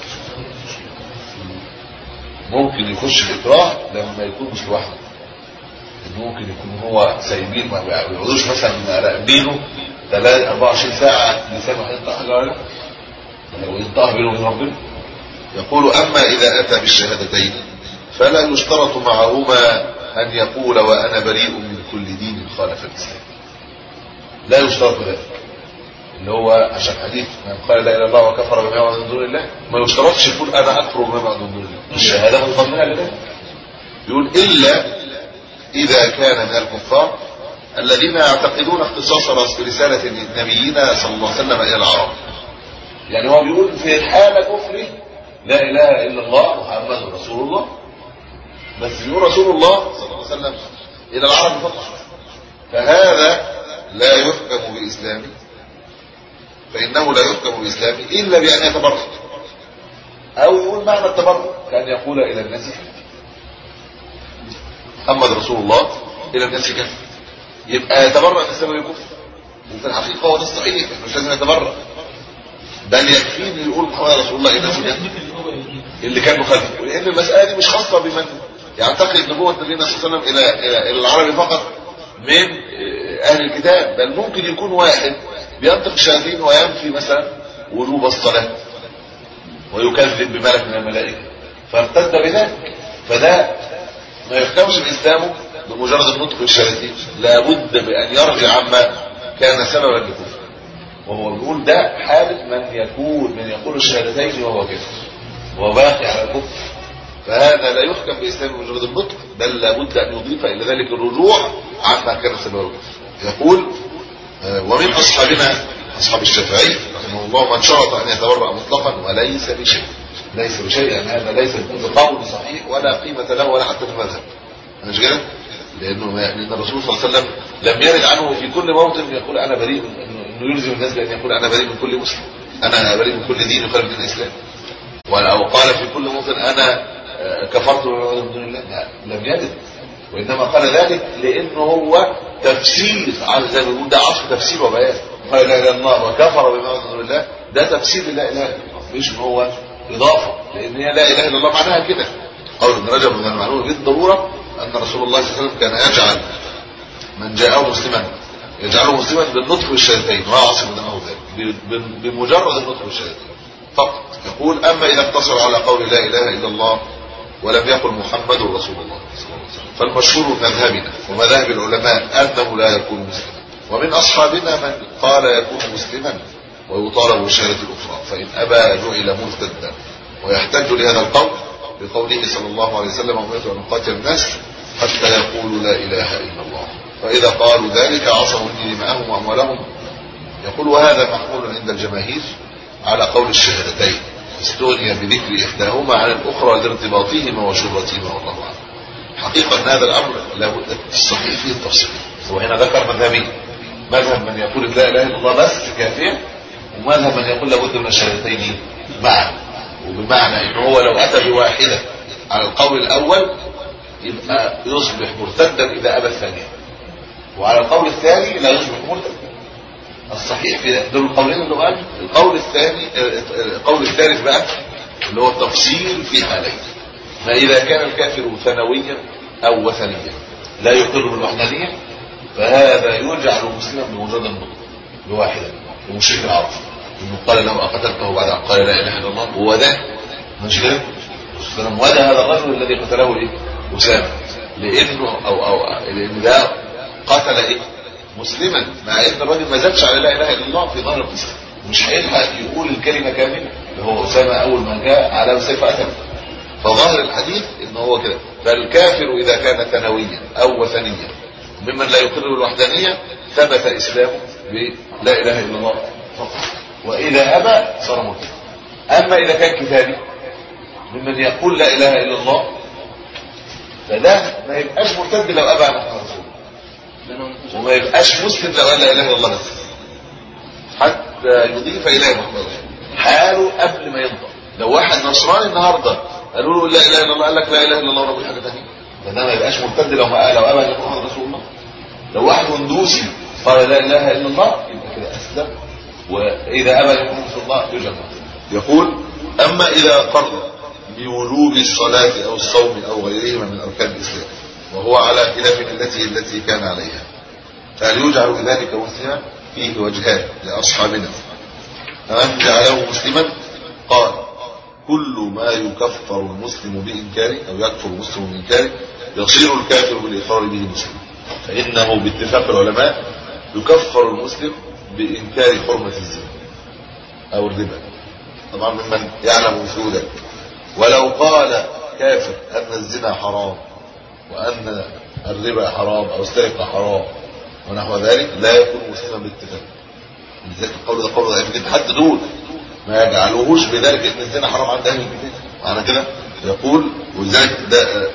ممكن يخش الاكراه لما يكون مش لوحده إن ممكن يكون هو سايبين ما بيقعدوش مثلا راقبينه 24 ساعه لسانه هينطق حاجه ولا لا لو ينطق بينه وبين ربنا يقول اما اذا اتى بالشهادتين فلا يشترط معهما ان يقول وانا بريء من كل دين خالف الاسلام لا يشترط ذلك اللي هو عشان حديث من قال لا اله الا الله وكفر بما يعبد من دون الله ما يشترطش يقول انا اكفر بما يعبد من دون الله الشهاده مضمنه لذلك يقول الا اذا كان من الكفار الذين يعتقدون اختصاص رساله نبينا صلى الله عليه وسلم الى العرب يعني هو بيقول في حال كفره لا اله الا الله محمد رسول الله بس بيقول رسول الله صلى الله عليه وسلم الى العرب فقط فهذا لا يحكم باسلامه فانه لا يحكم باسلامه الا بان يتبرأ او يقول معنى التبرؤ كان يقول الى الناس كفر محمد رسول الله الى الناس كفر يبقى يتبرأ من سبب الكفر وفي الحقيقه هو ده الصحيح مش لازم يتبرأ بل يكفيه ان يقول محمد رسول الله الى الناس كفر اللي كان مخالف لان المساله دي مش خاصه بمن يعتقد نبوه نبينا صلى الله عليه وسلم الى الى الى العرب فقط من اهل الكتاب بل ممكن يكون واحد بينطق الشياطين وينفي مثلا وجوب الصلاه ويكذب بملك من الملائكه فارتد بذلك فده ما يحكمش باسلامه بمجرد النطق بالشهادتين لابد بان يرجع عما كان سببا لكفره وهو بيقول ده حاله من يكون من يقول الشهادتين وهو كفر وباقي على الكفر فهذا لا يحكم باسلام مجرد النطق بل لابد ان يضيف الى ذلك الرجوع عما كان سببه الكفر يقول آه، ومن اصحابنا اصحاب الشافعي رحمه الله من شرط ان يتبرأ مطلقا وليس بشيء ليس بشيء يعني هذا ليس بقول صحيح ولا قيمه له ولا حتى في المذهب مش كده؟ لانه لان الرسول صلى الله عليه وسلم لم يرد عنه في كل موطن يقول انا بريء من انه يلزم الناس بان يقول انا بريء من كل مسلم انا بريء من كل دين يخالف دين الاسلام او قال في كل موطن انا آه، كفرت بما يعبد من دون الله لا لم يرد وانما قال ذلك لانه هو تفسير على زي ما بيقول ده عصر تفسير وبيان قال لا اله الا الله وكفر بما يعبد من دون الله ده تفسير لا اله الا الله مش ان هو اضافه لان هي لا اله الا الله معناها كده قول ابن رجب من المعلومه بالضروره ان رسول الله صلى الله عليه وسلم كان يجعل من جاءه مسلما يجعله مسلما بالنطق بالشهادتين ويعصم دمه ذلك بمجرد النطق بالشهادتين فقط يقول اما اذا اقتصر على قول لا اله الا الله ولم يقل محمد رسول الله صلى الله عليه وسلم فالمشهور مذهبنا ومذاهب العلماء انه لا يكون مسلما ومن اصحابنا من قال يكون مسلما ويطالب بالشهاده الاخرى فان ابى جعل مرتدا ويحتج لهذا القول بقوله صلى الله عليه وسلم امرت ان اقاتل الناس حتى يقولوا لا اله الا الله فاذا قالوا ذلك عصموا دماءهم واموالهم يقول وهذا محمول عند الجماهير على قول الشهادتين استغني بذكر احداهما على الاخرى لارتباطهما وشهرتهما والله اعلم حقيقه ان هذا الامر له الصحيح فيه التفصيل وهنا ذكر مذهبين مذهب من يقول لا اله الا الله بس كافيه ومذهب من يقول لابد من الشهادتين معا وبمعنى ان هو لو اتى بواحده على القول الاول يبقى يصبح مرتدا اذا ابى الثانيه وعلى القول الثاني لا يصبح مرتدا الصحيح في دول القولين اللي قال القول الثاني القول الثالث بقى اللي هو التفصيل في حالين ما اذا كان الكافر ثانويا او وثنيا لا يقر بالوحدانيه فهذا يجعل مسلما بمجرد النطق بواحده ومشرك العرب انه قال له اقتلته بعد ان قال لا اله الا الله هو ده مش كده فلما وده هذا الرجل الذي قتله ايه اسامه لانه او او لان ده قتل ايه مسلما مع ان الراجل ما زادش على لا اله الا الله في ظهر القصه مش هيلحق يقول الكلمه كامله اللي هو اسامه اول ما جاء على سيف قتل فظاهر الحديث ان هو كده فالكافر اذا كان ثانويا او وثنيا ممن لا يقر الوحدانيه ثبت اسلامه بلا اله الا الله فقط واذا ابى صار مرتدا اما اذا كان كتابي ممن يقول لا اله الا الله فده ما يبقاش مرتد لو ابى عن محمد رسول الله وما يبقاش مسلم لو قال لا اله الا الله بس حتى يضيف اليه محمد رسول الله حاله قبل ما ينطق لو واحد نصراني النهارده قالوا له لا اله الا الله قال لك لا اله الا الله ورب حاجه ثانيه فده ما يبقاش مرتد لو ما قال لو ابى ان محمد رسول الله لو واحد هندوسي قال لا اله الا الله يبقى كده اسلم واذا ابى ان محمد رسول الله يجمع يقول اما اذا قر بوجوب الصلاه او الصوم او غيرهما من اركان الاسلام وهو على خلاف ملته التي كان عليها فهل يجعل بذلك مسلما فيه وجهان لاصحابنا فمن جعله مسلما قال كل ما يكفر المسلم بإنكاره أو يكفر المسلم بإنكاره يصير الكافر بالإقرار به مسلم فإنه باتفاق العلماء يكفر المسلم بإنكار حرمة الزنا أو الربا طبعا ممن يعلم مثل ذلك ولو قال كافر أن الزنا حرام وأن الربا حرام أو السرقة حرام ونحو ذلك لا يكون مسلما باتفاق لذلك القول ده قول ضعيف جدا حتى دول ما يجعلوهوش بذلك ان الزنا حرام عند اهل الكتاب معنى كده يقول ولذلك ده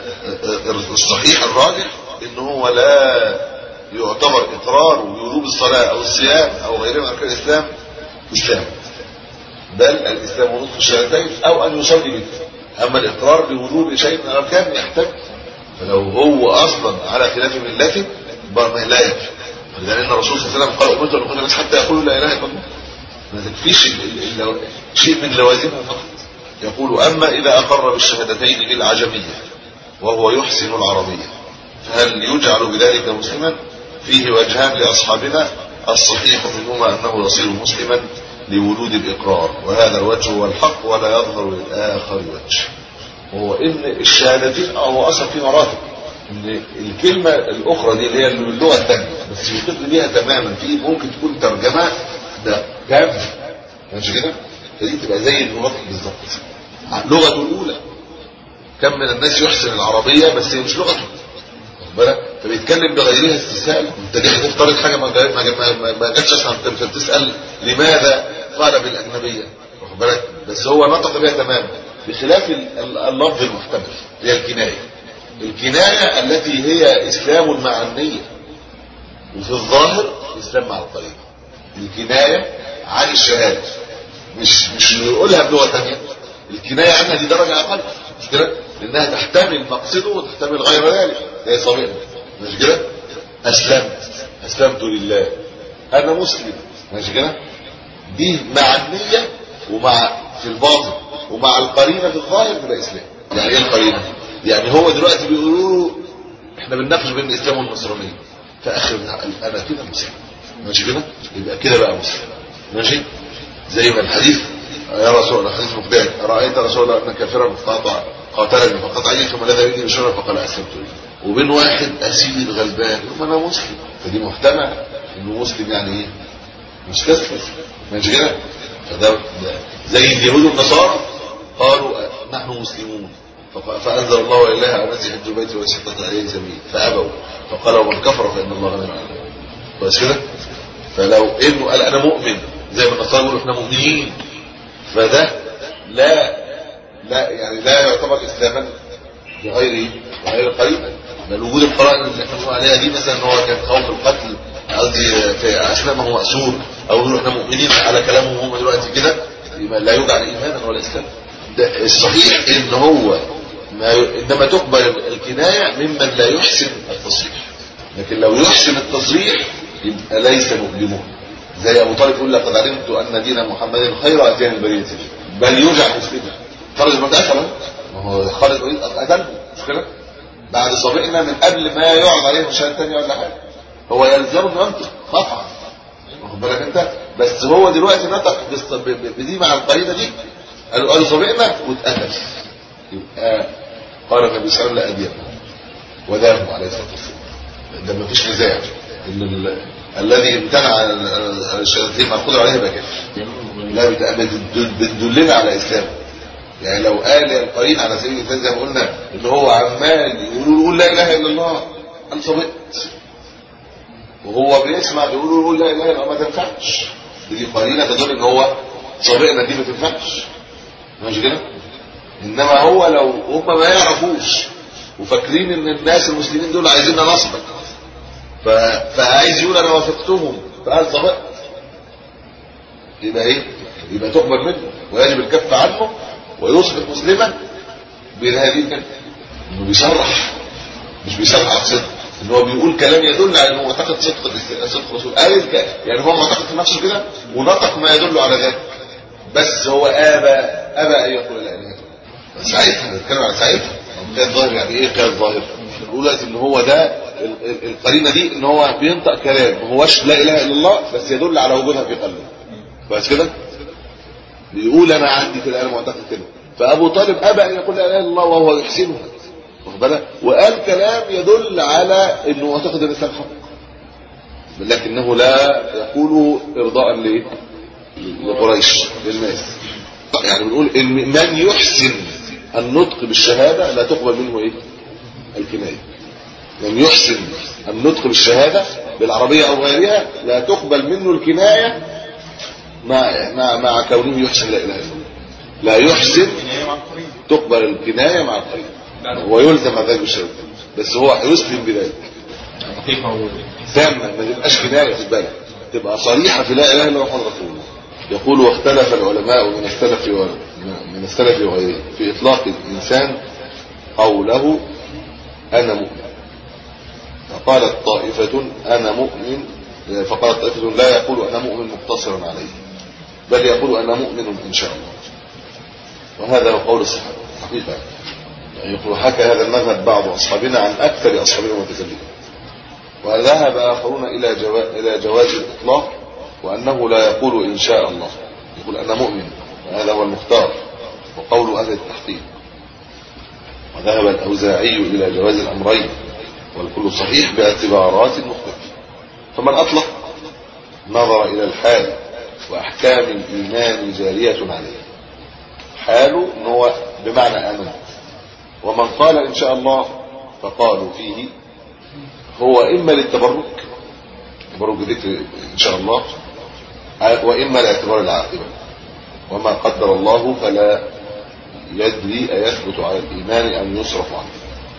الصحيح الراجح ان هو لا يعتبر اقرار بوجوب الصلاه او الصيام او غيرها من اركان الاسلام اسلام بل الاسلام نطق الشهادتين او ان يصلي به اما الاقرار بوجوب شيء من الاركان يحتاج فلو هو اصلا على خلاف ملته يبقى لا يكفي لان الرسول صلى الله عليه وسلم قال امرت ان اكون الناس حتى يقولوا لا اله الا الله ما تكفيش شيء من لوازمها فقط يقول اما اذا اقر بالشهادتين بالعجميه وهو يحسن العربيه فهل يجعل بذلك مسلما فيه وجهان لاصحابنا الصحيح منهما انه يصير مسلما لوجود الاقرار وهذا الوجه هو الحق ولا يظهر للاخر وجه وهو ان الشهادتين هو اصلا في مراتب ان الكلمه الاخرى دي اللي هي اللغه الثانيه بس يقر بيها تماما في ممكن تكون ترجمه ده كامل ماشي كده فدي تبقى زي اللغات بالظبط لغته الاولى كم من الناس يحسن العربيه بس هي مش لغته واخد بالك فبيتكلم بغيرها استسهال انت ليه هتفترض حاجه ما ما ما, ما جاتش اصلا انت بتسال لماذا قال بالاجنبيه واخد بالك بس هو نطق بها تماما بخلاف اللفظ المحتمل هي الكنايه الكنايه التي هي اسلام مع النيه وفي الظاهر اسلام مع القريب الكنايه عن الشهاده مش مش يقولها بلغه ثانيه الكنايه عنها دي درجه اقل مش كده لانها تحتمل مقصده وتحتمل غير ذلك زي صبينا مش كده اسلمت اسلمت لله انا مسلم ماشي كده دي مع النيه ومع في الباطن ومع القرينه في الظاهر تبقى اسلام يعني ايه القرينه يعني هو دلوقتي بيقولوا احنا بنناقش بين الاسلام والنصرانيه فاخر انا كده مسلم ماشي كده يبقى كده بقى مسلم ماشي زي ما الحديث يا رسول الله حديث مقدام ارايت رسول الله ان كافرا قاطع قاتلني فقطعني ثم لذا بيدي بشرى فقال اسلمت له وبين واحد اسير غلبان يقول انا مسلم فدي محتمل انه مسلم يعني ايه مستسلم ماشي كده فده زي اليهود والنصارى قالوا نحن مسلمون فانزل الله ولله على الناس حج البيت ويسقط عليه سبيل فابوا فقال ومن كفر فان الله غني عنه بس كده فلو انه قال انا مؤمن زي ما النصارى يقولوا احنا مؤمنين فده لا لا يعني لا يعتبر اسلاما بغير بغير قريبا بل وجود القرائن اللي احنا بنقول عليها دي مثلا ان هو كان خوف القتل قصدي في اسلامه مأسور او يقولوا احنا مؤمنين على كلامهم هم دلوقتي كده يبقى لا يجعل ايمانا ولا اسلام ده الصحيح ان هو ما ي... انما تقبل الكنايه ممن لا يحسن التصريح لكن لو يحسن التصريح يبقى ليس مؤمن زي ابو طالب يقول لقد علمت ان دين محمد خير اديان البريه بل يرجع مسلما خالد بن قتل ما هو خالد بن قتل مش كده بعد صبئنا من قبل ما يقعد عليه مشاهد ثانيه ولا حاجه هو يلزمه انه ينطق قطعا واخد بالك انت بس هو دلوقتي نطق بدي مع القرينه دي قالوا قالوا صبئنا واتقتل يبقى قال النبي صلى الله عليه وسلم لا ادين وداه عليه الصلاه والسلام ده ما فيش نزاع ان الذي امتنع عن الشهادتين ما قدر عليه يبقى كافر لا بتدلنا على اسلام يعني لو قال القرين على سبيل المثال زي ما قلنا ان هو عمال يقولوا يقول لا اله الا الله انا صبت وهو بيسمع بيقولوا يقول لا اله الا الله ما تنفعش دي قرينه تدل ان هو صبئنا دي ما تنفعش ماشي كده انما هو لو هم ما يعرفوش وفاكرين ان الناس المسلمين دول عايزيننا نصبك ف... فعايز يقول انا وافقتهم فقال صبئت يبقى ايه يبقى تقبل منه ويجب الكف عنه ويصبح مسلما بهذه الكلمه انه بيصرح مش بيصرح على صدق ان هو بيقول كلام يدل على انه معتقد صدق صدق الرسول قال الك- يعني هو معتقد في نفسه كده ونطق ما يدل على ذلك بس هو ابى ابى ان يقول لا اله الا الله ساعتها بنتكلم على ساعتها كان ظاهر يعني ايه كان ظاهر نقول دلوقتي ان هو ده ال- ال- القرينه دي ان هو بينطق كلام ما هوش لا اله الا الله بس يدل على وجودها في قلبه كويس كده بيقول انا عندي كده انا معتقد كده فابو طالب ابى ان يقول لا اله الا الله وهو يحسنها واخد بالك وقال كلام يدل على انه معتقد الاسلام حق لكنه لا يقوله ارضاء لايه لقريش للناس يعني بنقول ان من يحسن النطق بالشهاده لا تقبل منه ايه الكنايه من يحسن النطق بالشهاده بالعربيه او غيرها لا تقبل منه الكنايه مع مع مع كونه يحسن لا اله الا الله لا يحسن تقبل الكنايه مع القرين ويلزم ذلك بالشهاده بس هو هيسلم بذلك تامه ما تبقاش كنايه خد بالك تبقى صريحه في لا اله الا الله محمد رسول الله يقول واختلف العلماء من السلف و- من السلف وغيره في اطلاق الانسان قوله انا مؤمن فقالت طائفة أنا مؤمن فقالت طائفة لا يقول أنا مؤمن مقتصرا عليه بل يقول أنا مؤمن إن شاء الله وهذا هو قول الصحابة حقيقة يعني يقول حكى هذا المذهب بعض أصحابنا عن أكثر أصحابنا المتكلمين وذهب آخرون إلى جوا... إلى جواز الإطلاق وأنه لا يقول إن شاء الله يقول أنا مؤمن وهذا هو المختار وقول أهل التحقيق وذهب الأوزاعي إلى جواز الأمرين والكل صحيح باعتبارات مختلفة فمن أطلق نظر إلى الحال وأحكام الإيمان جارية عليه حاله إن هو بمعنى آمن ومن قال إن شاء الله فقالوا فيه هو إما للتبرك تبرك ذكر إن شاء الله وإما لاعتبار العاقبة وما قدر الله فلا يدري أيثبت على الإيمان أم يصرف عنه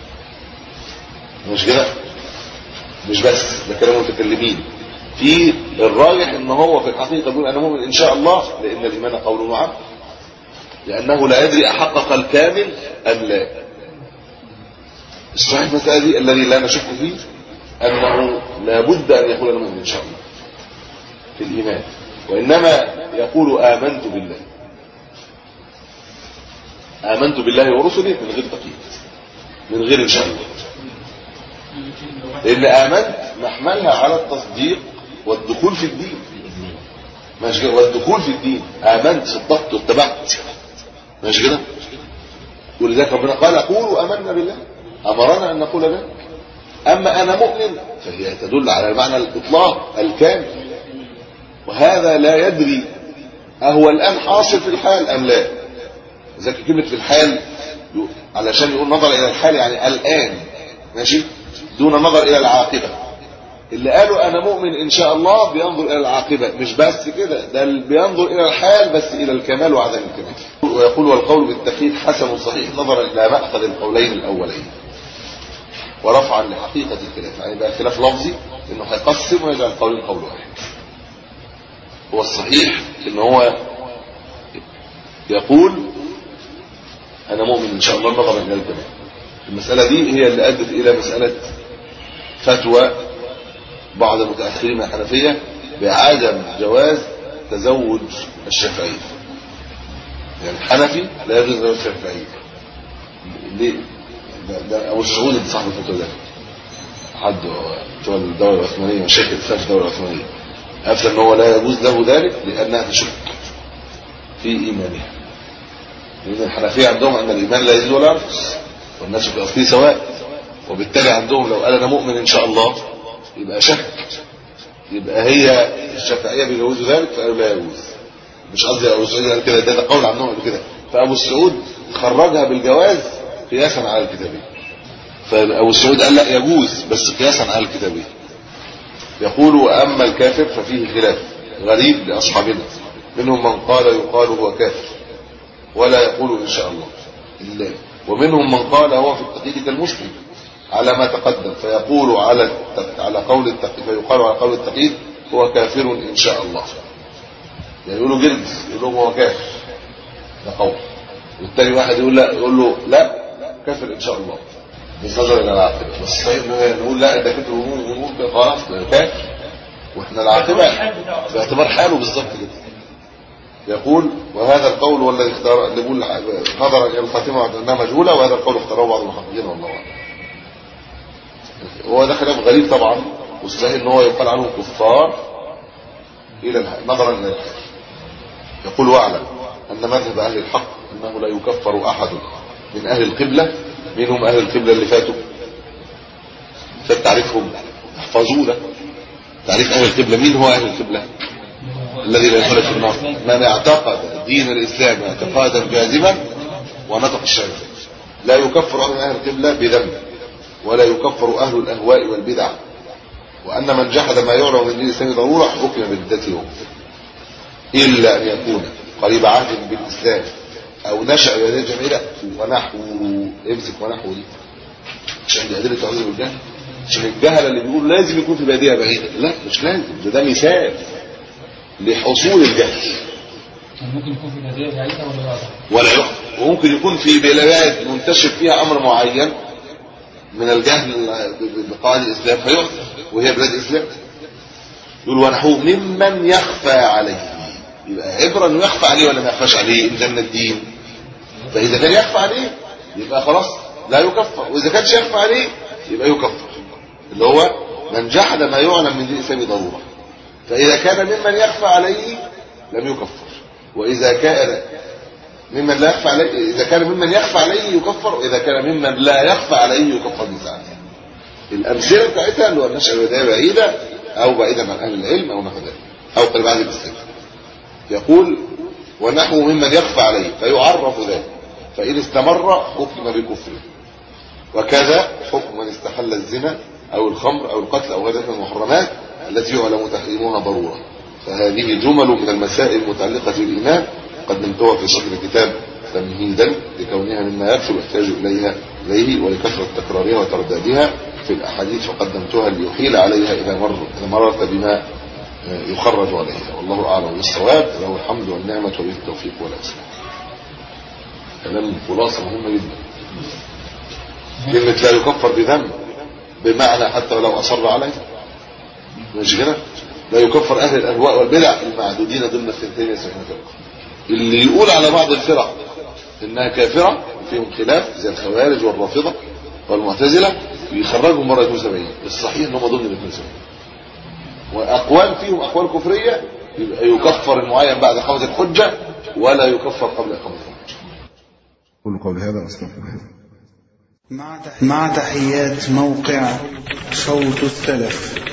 مش كده مش بس ده كلام المتكلمين في الراجح ان هو في الحقيقه بيقول انا مؤمن ان شاء الله لان الايمان قول وعمل لانه لا يدري احقق الكامل ام لا الصحيح المساله دي الذي لا نشك فيه انه لا بد ان يقول انا مؤمن ان شاء الله في الايمان وانما يقول امنت بالله امنت بالله ورسله من غير تقييد من غير ان شاء الله لان امنت محملها على التصديق والدخول في الدين ماشي كده والدخول في الدين امنت صدقت واتبعت ماشي كده ولذلك ربنا قال قولوا امنا بالله امرنا ان نقول ذلك اما انا مؤمن فهي تدل على المعنى الاطلاق الكامل وهذا لا يدري اهو الان حاصل في الحال ام لا ذلك كلمه في الحال علشان يقول نظر الى الحال يعني الان ماشي دون نظر الى العاقبه اللي قالوا انا مؤمن ان شاء الله بينظر الى العاقبه مش بس كده ده بينظر الى الحال بس الى الكمال وعدم الكمال ويقول والقول بالتقييد حسن صحيح نظرا الى ماخذ القولين الاولين ورفعا لحقيقه الخلاف يعني بقى خلاف لفظي انه هيقسم ويجعل القولين قول واحد هو الصحيح ان هو يقول انا مؤمن ان شاء الله نظرا الى الكمال المساله دي هي اللي ادت الى مساله فتوى بعض المتاخرين من الحنفيه بعدم جواز تزوج الشافعيه يعني الحنفي لا يجوز تزوج الشافعيه ليه ده, ده ابو السعود اللي صاحب الفتوى ده حد بتوع الدوله العثمانيه مشايخ الاسلام في الدوله العثمانيه افتى ان هو لا يجوز له ذلك لانها تشك في ايمانها لان الحنفيه عندهم ان الايمان لا يزيد ولا ينقص والناس في اصله سواء وبالتالي عندهم لو قال انا مؤمن ان شاء الله يبقى شك يبقى هي الشافعيه بيجوزوا ذلك فقالوا لا يجوز مش قصدي ابو السعود قال كده ده, ده قول عنهم قبل كده فابو السعود خرجها بالجواز قياسا على الكتابية فأبو السعود قال لا يجوز بس قياسا على الكتابية يقول وأما الكافر ففيه خلاف غريب لأصحابنا منهم من قال يقال هو كافر ولا يقول إن شاء الله إلا ومنهم من قال هو في التقييد كالمسلم على ما تقدم فيقول على التق... على قول التقييد فيقال على قول التقييد هو كافر إن شاء الله يعني يقولوا جلس يقولوا هو كافر ده قول والتاني واحد يقول لا يقول له لا كافر إن شاء الله بالنظر إلى العاقبة بس طيب نقول لا ده كافر ونقول خلاص ده كافر واحنا العاقبة باعتبار حاله بالظبط كده يقول وهذا القول هو الذي اختار اللي بيقول نظرا الى الخاتمه انها مجهوله وهذا القول اختاره بعض المحققين والله اعلم هو ده كلام غريب طبعا وسهل ان هو يقال عنه كفار الى نظرا الى الحق يقول واعلم ان مذهب اهل الحق انه لا يكفر احد من اهل القبله منهم اهل القبله اللي فاتوا فتعرفهم احفظونا تعريف اهل القبله مين هو اهل القبله الذي لا يخرج في النار من اعتقد دين الاسلام اعتقادا جازما ونطق الشهاده لا يكفر اهل القبله بذنب ولا يكفر اهل الاهواء والبدع وان من جحد ما يعلم من دين الاسلام ضروره حكم بردته وكفر الا ان يكون قريب عهد بالاسلام او نشا بهذه الجمعيه ونحوه امسك ونحوه دي عشان دي ادله تعذر بالجهل عشان الجهل اللي بيقول لازم يكون في باديه بعيده لا مش لازم ده, ده مثال لحصول الجهل ممكن يكون في بادية بعيدة ولا لا؟ ولا يحكم وممكن يكون في بلاد منتشر فيها امر معين من الجهل بقواعد الاسلام فيحكم وهي بلاد الاسلام يقول ونحوه ممن يخفى عليه يبقى عبره انه يخفى عليه ولا ما يخفاش عليه ان من الدين فاذا كان يخفى عليه يبقى خلاص لا يكفر واذا كانش يخفى عليه يبقى يكفر اللي هو من جحد ما يعلم من دين الاسلام ضروره فاذا كان ممن يخفى عليه لم يكفر واذا كان ممن لا يخفى عليه اذا كان ممن يخفى عليه يكفر واذا كان ممن لا يخفى عليه يكفر بساعته الامثله بتاعتها اللي هو النشأة البدايه بعيده او بعيدا عن اهل العلم او نحو ذلك او قريب عن الاسلام يقول ونحو ممن يخفى عليه فيعرف ذلك فان استمر حكم بكفره وكذا حكم من استحل الزنا او الخمر او القتل او غيرها من المحرمات التي يعلم تحريمها ضروره فهذه جمل من المسائل المتعلقه بالايمان قدمتها في صدر الكتاب تمهيدا لكونها مما يكثر الاحتياج اليها اليه ولكثره تكرارها وتردادها في الاحاديث فقدمتها ليحيل عليها اذا مر اذا مررت بما يخرج عليها والله اعلم بالصواب له الحمد والنعمه وبه التوفيق والاسلام كلام خلاصه مهمه جدا كلمه لا يكفر بذنب بمعنى حتى ولو اصر عليه مش كده لا يكفر اهل الاهواء والبدع المعدودين ضمن الثنتين يسمعون فرقه اللي يقول على بعض الفرق انها كافره فيهم خلاف زي الخوارج والرافضه والمعتزله يخرجهم مره 72 الصحيح ان هم ضمن ال 72 واقوال فيهم اقوال كفريه يبقى يكفر المعين بعد اقامه الحجه ولا يكفر قبل اقامه الحجه قل قول هذا استغفر الله مع تحيات موقع صوت السلف